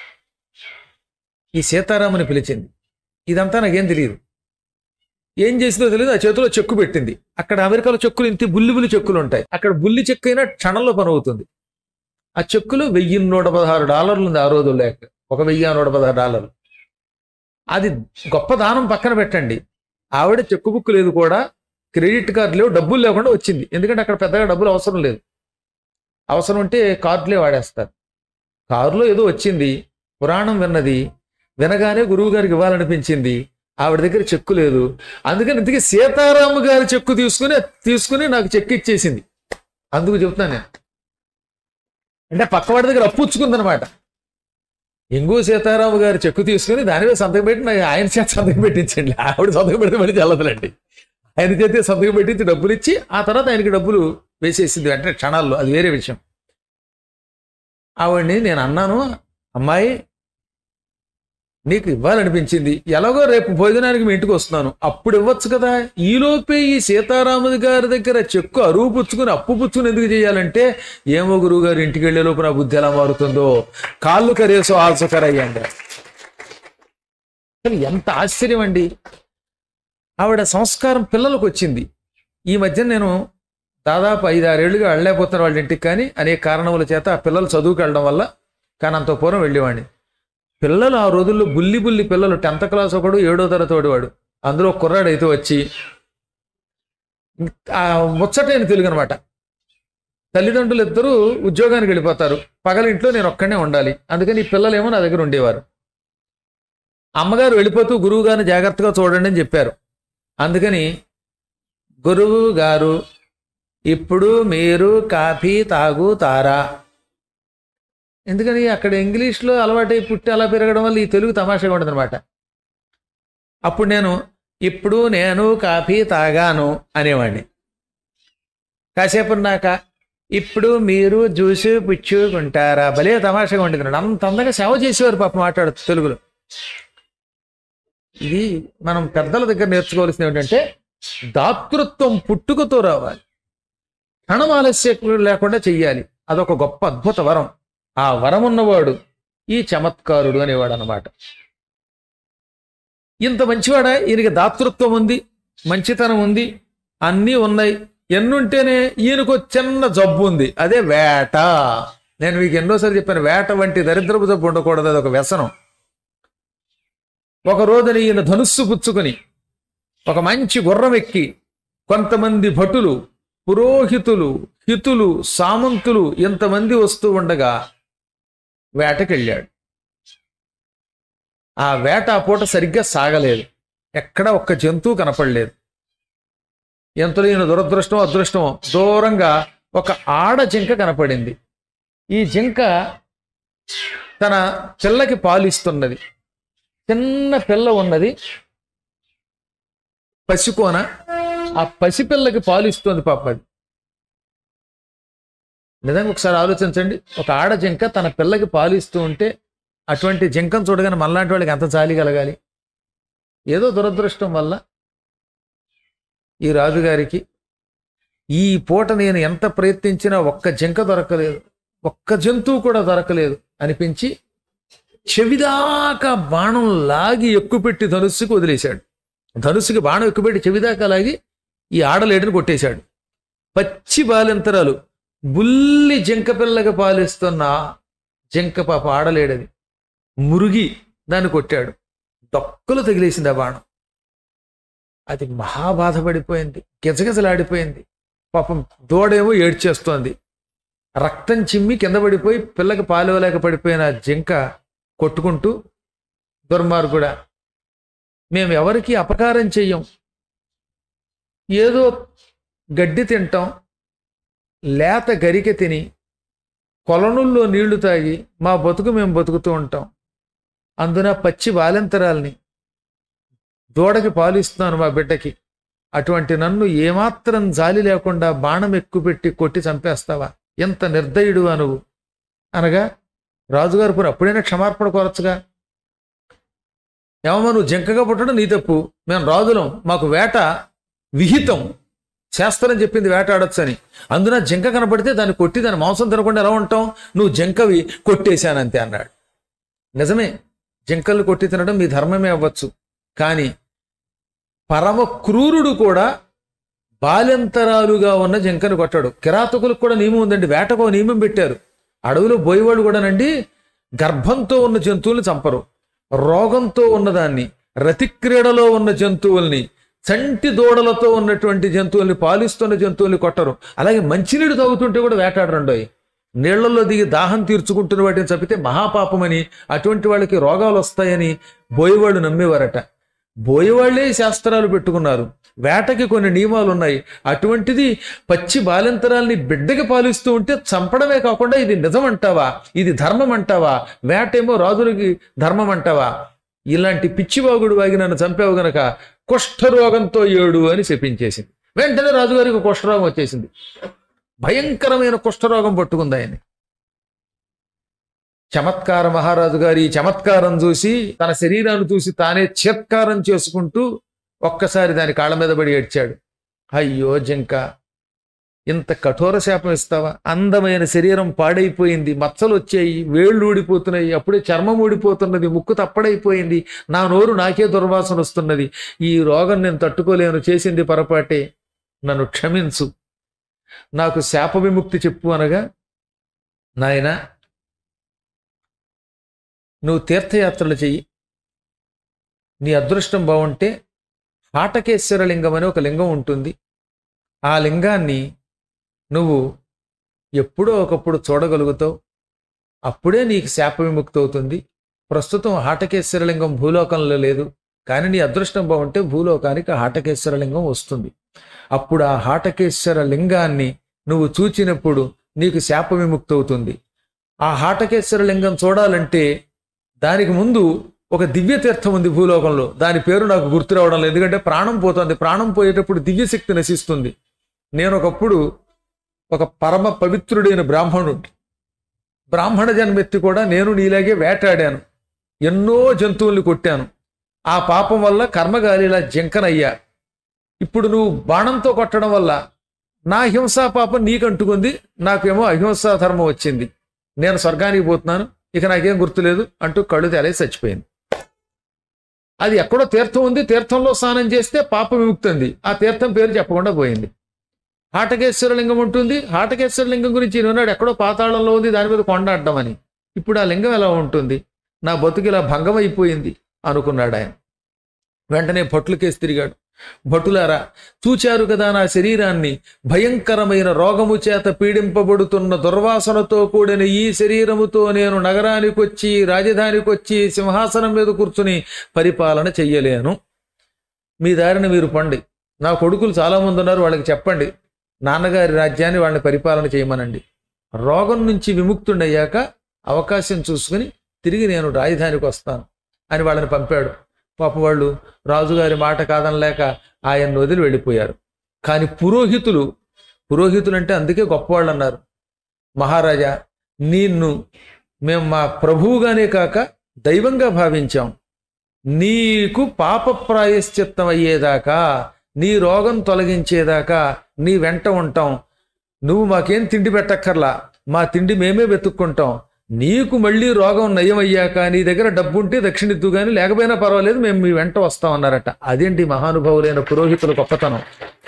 ఈ సీతారామని పిలిచింది ఇదంతా నాకేం తెలియదు ఏం చేసిందో తెలియదు ఆ చేతిలో చెక్కు పెట్టింది అక్కడ అమెరికాలో చెక్కులు ఇంత బుల్లి బుల్లి చెక్కులు ఉంటాయి అక్కడ బుల్లి చెక్కు అయినా క్షణంలో పని అవుతుంది ఆ చెక్కులు వెయ్యి నూట పదహారు డాలర్లు ఉంది ఆ రోజుల్లో లెక్క ఒక వెయ్యి నూట పదహారు డాలర్లు అది గొప్ప దానం పక్కన పెట్టండి ఆవిడ చెక్కు బుక్ లేదు కూడా క్రెడిట్ కార్డు లేవు డబ్బులు లేకుండా వచ్చింది ఎందుకంటే అక్కడ పెద్దగా డబ్బులు అవసరం లేదు అవసరం ఉంటే కార్డులే వాడేస్తారు కారులో ఏదో వచ్చింది పురాణం విన్నది వినగానే గురువు గారికి ఇవ్వాలనిపించింది ఆవిడ దగ్గర చెక్కు లేదు అందుకని ఇంతకీ సీతారాము గారి చెక్కు తీసుకుని తీసుకుని నాకు చెక్కు ఇచ్చేసింది అందుకు చెప్తున్నాను నేను అంటే పక్కవాడి దగ్గర అప్పుచ్చుకుందనమాట ఇంగు సీతారాము గారి చెక్కు తీసుకుని దాని మీద సంతకం పెట్టి నాకు ఆయన చేత సంతకం పెట్టించండి ఆవిడ సంతకం పెడితే మళ్ళీ చల్లదులండి ఆయన చేతే సంతకం పెట్టించి డబ్బులు ఇచ్చి ఆ తర్వాత ఆయనకి డబ్బులు వేసేసింది వెంటనే క్షణాల్లో అది వేరే విషయం ఆవిడ్ని నేను అన్నాను అమ్మాయి నీకు ఇవ్వాలనిపించింది ఎలాగో రేపు భోజనానికి మీ ఇంటికి వస్తున్నాను అప్పుడు ఇవ్వచ్చు కదా ఈలోపే ఈ సీతారాముడి గారి దగ్గర చెక్కు అరువు పుచ్చుకుని అప్పు పుచ్చుకుని ఎందుకు చేయాలంటే ఏమో గురువు గారు ఇంటికి వెళ్ళే లోపు నా బుద్ధి ఎలా మారుతుందో కాళ్ళు కరేసో ఆల్సకరయ్యండి అసలు ఎంత ఆశ్చర్యం అండి ఆవిడ సంస్కారం పిల్లలకు వచ్చింది ఈ మధ్య నేను దాదాపు ఐదారేళ్లుగా వెళ్ళలేకపోతున్నారు వాళ్ళ ఇంటికి కానీ అనేక కారణముల చేత ఆ పిల్లలు చదువుకు వెళ్ళడం వల్ల కానీ అంత పూర్వం వెళ్ళేవాడిని పిల్లలు ఆ రోజుల్లో బుల్లి బుల్లి పిల్లలు టెన్త్ క్లాస్ ఒకడు ఏడో తరగతి వాడు అందులో ఒక కుర్రాడు అయితే వచ్చి ఆ ముచ్చటైన తెలుగు అనమాట తల్లిదండ్రులు ఇద్దరూ ఉద్యోగానికి వెళ్ళిపోతారు పగలింట్లో నేను ఒక్కడనే ఉండాలి అందుకని ఈ పిల్లలేమో నా దగ్గర ఉండేవారు అమ్మగారు వెళ్ళిపోతూ గురువు గారిని జాగ్రత్తగా చూడండి అని చెప్పారు అందుకని గురువు గారు ఇప్పుడు మీరు కాఫీ తాగుతారా ఎందుకని అక్కడ ఇంగ్లీష్లో అలవాటై పుట్టి అలా పెరగడం వల్ల ఈ తెలుగు తమాషగా ఉంటుంది అనమాట అప్పుడు నేను ఇప్పుడు నేను కాఫీ తాగాను అనేవాడిని కాసేపు ఉన్నాక ఇప్పుడు మీరు జ్యూస్ పుచ్చుకుంటారా భలే తమాషగా ఉంటుంది అంత అందంగా సేవ చేసేవారు పాప మాట్లాడుతూ తెలుగులో ఇది మనం పెద్దల దగ్గర నేర్చుకోవాల్సింది ఏంటంటే దాతృత్వం పుట్టుకతో రావాలి క్షణం ఆలస్యం లేకుండా చెయ్యాలి అదొక గొప్ప అద్భుత వరం ఆ వరం ఉన్నవాడు ఈ చమత్కారుడు అనేవాడు అనమాట ఇంత మంచివాడా ఈయనకి దాతృత్వం ఉంది మంచితనం ఉంది అన్నీ ఉన్నాయి ఎన్నుంటేనే ఈయనకు చిన్న జబ్బు ఉంది అదే వేట నేను మీకు ఎన్నోసార్లు చెప్పాను వేట వంటి దరిద్రపు జబ్బు ఉండకూడదు అది ఒక వ్యసనం ఒక రోజున ఈయన ధనుస్సు పుచ్చుకొని ఒక మంచి గుర్రం ఎక్కి కొంతమంది భటులు పురోహితులు హితులు సామంతులు ఇంతమంది వస్తూ ఉండగా వేటకెళ్ళాడు ఆ వేట ఆ పూట సరిగ్గా సాగలేదు ఎక్కడ ఒక్క జంతువు కనపడలేదు ఎంతలో ఈయన దురదృష్టం అదృష్టమో దూరంగా ఒక ఆడ జింక కనపడింది ఈ జింక తన పిల్లకి పాలిస్తున్నది చిన్న పిల్ల ఉన్నది పసికోన ఆ పసిపిల్లకి పాలు ఇస్తుంది పాప అది నిజంగా ఒకసారి ఆలోచించండి ఒక ఆడ జింక తన పిల్లకి పాలు ఇస్తూ ఉంటే అటువంటి జింకను చూడగానే మనలాంటి వాళ్ళకి ఎంత జాలి కలగాలి ఏదో దురదృష్టం వల్ల ఈ రాజుగారికి ఈ పూట నేను ఎంత ప్రయత్నించినా ఒక్క జింక దొరకలేదు ఒక్క జంతువు కూడా దొరకలేదు అనిపించి చెవిదాకా బాణం లాగి ఎక్కుపెట్టి ధనుస్సుకు వదిలేశాడు ధనుస్సుకి బాణం ఎక్కుపెట్టి చెవిదాకా లాగి ఈ ఆడలేడిని కొట్టేశాడు పచ్చి బాలింతరాలు బుల్లి జింక పిల్లకి పాలిస్తున్న జింక పాప ఆడలేడది మురిగి దాన్ని కొట్టాడు డొక్కలు తగిలేసింది ఆ బాణం అది మహా బాధపడిపోయింది గిజగిజలాడిపోయింది పాపం దూడేమో ఏడ్చేస్తోంది రక్తం చిమ్మి కింద పడిపోయి పిల్లకి పాలివ్వలేక పడిపోయిన ఆ జింక కొట్టుకుంటూ దుర్మార్గుడా మేము ఎవరికి అపకారం చెయ్యం ఏదో గడ్డి తింటాం లేత గరిక తిని కొలనుల్లో నీళ్లు తాగి మా బతుకు మేము బతుకుతూ ఉంటాం అందున పచ్చి బాలెంతరాల్ని దూడకి పాలిస్తున్నాను మా బిడ్డకి అటువంటి నన్ను ఏమాత్రం జాలి లేకుండా బాణం ఎక్కుపెట్టి కొట్టి చంపేస్తావా ఎంత నిర్దయుడువా నువ్వు అనగా రాజుగారు పోనీ అప్పుడైనా క్షమార్పణ కోరచ్చుగా ఏమమ్మా నువ్వు జింకగా పుట్టడం నీ తప్పు మేము రాజులం మాకు వేట విహితం శాస్త్రం చెప్పింది వేట ఆడొచ్చు అని అందున జింక కనపడితే దాన్ని కొట్టి దాని మాంసం తినకుండా ఎలా ఉంటాం నువ్వు జింకవి కొట్టేశానంతే అన్నాడు నిజమే జింకలు కొట్టి తినడం మీ ధర్మమే అవ్వచ్చు కానీ పరమ క్రూరుడు కూడా బాల్యంతరాలుగా ఉన్న జింకను కొట్టాడు కిరాతకులకు కూడా నియమం ఉందండి వేటకో నియమం పెట్టారు అడవిలో బోయేవాళ్ళు కూడానండి గర్భంతో ఉన్న జంతువుల్ని చంపరు రోగంతో ఉన్నదాన్ని రతిక్రీడలో ఉన్న జంతువుల్ని చంటి దూడలతో ఉన్నటువంటి జంతువుల్ని పాలిస్తున్న జంతువుల్ని కొట్టరు అలాగే మంచినీడు తాగుతుంటే కూడా వేటాడరండోయ్ నీళ్లలో దిగి దాహం తీర్చుకుంటున్న వాటిని చంపితే మహాపాపమని అటువంటి వాళ్ళకి రోగాలు వస్తాయని బోయేవాళ్ళు నమ్మేవారట బోయేవాళ్లే శాస్త్రాలు పెట్టుకున్నారు వేటకి కొన్ని నియమాలు ఉన్నాయి అటువంటిది పచ్చి బాలింతరాల్ని బిడ్డకి పాలిస్తూ ఉంటే చంపడమే కాకుండా ఇది నిజం అంటావా ఇది ధర్మం అంటావా వేటేమో రాజులకి ధర్మం అంటావా ఇలాంటి పిచ్చివాగుడు వాగి నన్ను చంపావు గనక కుష్ఠరోగంతో ఏడు అని చెప్పించేసింది వెంటనే రాజుగారికి కుష్ఠరోగం వచ్చేసింది భయంకరమైన కుష్ఠరోగం పట్టుకుంది ఆయన చమత్కార మహారాజు గారి ఈ చమత్కారం చూసి తన శరీరాన్ని చూసి తానే చిత్కారం చేసుకుంటూ ఒక్కసారి దాని కాళ్ళ మీద పడి ఏడ్చాడు అయ్యో జింక ఇంత కఠోర శాపం ఇస్తావా అందమైన శరీరం పాడైపోయింది మచ్చలు వచ్చాయి వేళ్ళు ఊడిపోతున్నాయి అప్పుడే చర్మం ఊడిపోతున్నది ముక్కు తప్పడైపోయింది నా నోరు నాకే దుర్వాసన వస్తున్నది ఈ రోగం నేను తట్టుకోలేను చేసింది పొరపాటే నన్ను క్షమించు నాకు శాప విముక్తి చెప్పు అనగా నాయనా నువ్వు తీర్థయాత్రలు చెయ్యి నీ అదృష్టం బాగుంటే హాటకేశ్వర లింగం అని ఒక లింగం ఉంటుంది ఆ లింగాన్ని నువ్వు ఎప్పుడో ఒకప్పుడు చూడగలుగుతావు అప్పుడే నీకు శాప విముక్తి అవుతుంది ప్రస్తుతం హాటకేశ్వర లింగం భూలోకంలో లేదు కానీ నీ అదృష్టం బాగుంటే భూలోకానికి హాటకేశ్వర లింగం వస్తుంది అప్పుడు ఆ హాటకేశ్వర లింగాన్ని నువ్వు చూచినప్పుడు నీకు శాప విముక్తి అవుతుంది ఆ హాటకేశ్వర లింగం చూడాలంటే దానికి ముందు ఒక దివ్య తీర్థం ఉంది భూలోకంలో దాని పేరు నాకు గుర్తు రావడం లేదు ఎందుకంటే ప్రాణం పోతుంది ప్రాణం పోయేటప్పుడు దివ్యశక్తి నశిస్తుంది నేను ఒకప్పుడు ఒక పరమ పవిత్రుడైన బ్రాహ్మణుడు బ్రాహ్మణ జన్మెత్తి కూడా నేను నీలాగే వేటాడాను ఎన్నో జంతువుల్ని కొట్టాను ఆ పాపం వల్ల కర్మగాలిలా జంకనయ్యా ఇప్పుడు నువ్వు బాణంతో కొట్టడం వల్ల నా హింసా పాపం నీకంటుకుంది నాకేమో అహింసా ధర్మం వచ్చింది నేను స్వర్గానికి పోతున్నాను ఇక నాకేం గుర్తులేదు అంటూ కళ్ళు తేలేసి చచ్చిపోయింది అది ఎక్కడో తీర్థం ఉంది తీర్థంలో స్నానం చేస్తే పాప విముక్తి ఉంది ఆ తీర్థం పేరు చెప్పకుండా పోయింది హాటకేశ్వర లింగం ఉంటుంది హాటకేశ్వర లింగం గురించి ఉన్నాడు ఎక్కడో పాతాళంలో ఉంది దాని మీద కొండ అడ్డమని ఇప్పుడు ఆ లింగం ఎలా ఉంటుంది నా బతుకు ఇలా భంగం అయిపోయింది అనుకున్నాడు ఆయన వెంటనే భట్లకేసి తిరిగాడు భటులారా చూచారు కదా నా శరీరాన్ని భయంకరమైన రోగము చేత పీడింపబడుతున్న దుర్వాసనతో కూడిన ఈ శరీరముతో నేను నగరానికి వచ్చి రాజధానికి వచ్చి సింహాసనం మీద కూర్చుని పరిపాలన చెయ్యలేను మీ దారిని మీరు పండి నా కొడుకులు చాలా మంది ఉన్నారు వాళ్ళకి చెప్పండి నాన్నగారి రాజ్యాన్ని వాళ్ళని పరిపాలన చేయమనండి రోగం నుంచి విముక్తుండయ్యాక అవకాశం చూసుకుని తిరిగి నేను రాజధానికి వస్తాను అని వాళ్ళని పంపాడు పాప వాళ్ళు రాజుగారి మాట కాదనలేక ఆయన్ని వదిలి వెళ్ళిపోయారు కానీ పురోహితులు పురోహితులు అంటే అందుకే గొప్పవాళ్ళు అన్నారు మహారాజా నిన్ను మేము మా ప్రభువుగానే కాక దైవంగా భావించాం నీకు పాప ప్రాయశ్చిత్తం అయ్యేదాకా నీ రోగం తొలగించేదాకా నీ వెంట ఉంటాం నువ్వు మాకేం తిండి పెట్టక్కర్లా మా తిండి మేమే వెతుక్కుంటాం నీకు మళ్ళీ రోగం నయం అయ్యాక నీ దగ్గర డబ్బు ఉంటే దక్షిణిద్దు కానీ లేకపోయినా పర్వాలేదు మేము మీ వెంట వస్తామన్నారట అదేంటి మహానుభావులైన పురోహితుల గొప్పతనం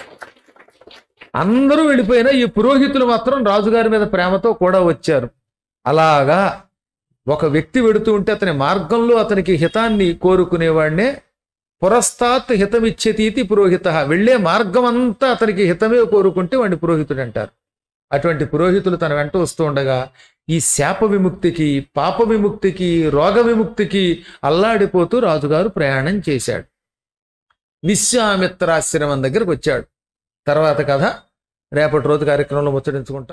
అందరూ వెళ్ళిపోయినా ఈ పురోహితులు మాత్రం రాజుగారి మీద ప్రేమతో కూడా వచ్చారు అలాగా ఒక వ్యక్తి వెడుతూ ఉంటే అతని మార్గంలో అతనికి హితాన్ని కోరుకునేవాడినే పురస్తాత్ హితమిచ్చేతీతి పురోహిత వెళ్ళే మార్గం అంతా అతనికి హితమే కోరుకుంటే వాడిని పురోహితుడు అంటారు అటువంటి పురోహితులు తన వెంట వస్తూ ఉండగా ఈ శాప విముక్తికి పాప విముక్తికి రోగ విముక్తికి అల్లాడిపోతూ రాజుగారు ప్రయాణం చేశాడు విశ్వామిత్రాశ్రమం దగ్గరకు వచ్చాడు తర్వాత కథ రేపటి రోజు కార్యక్రమంలో ముచ్చటించుకుంటాం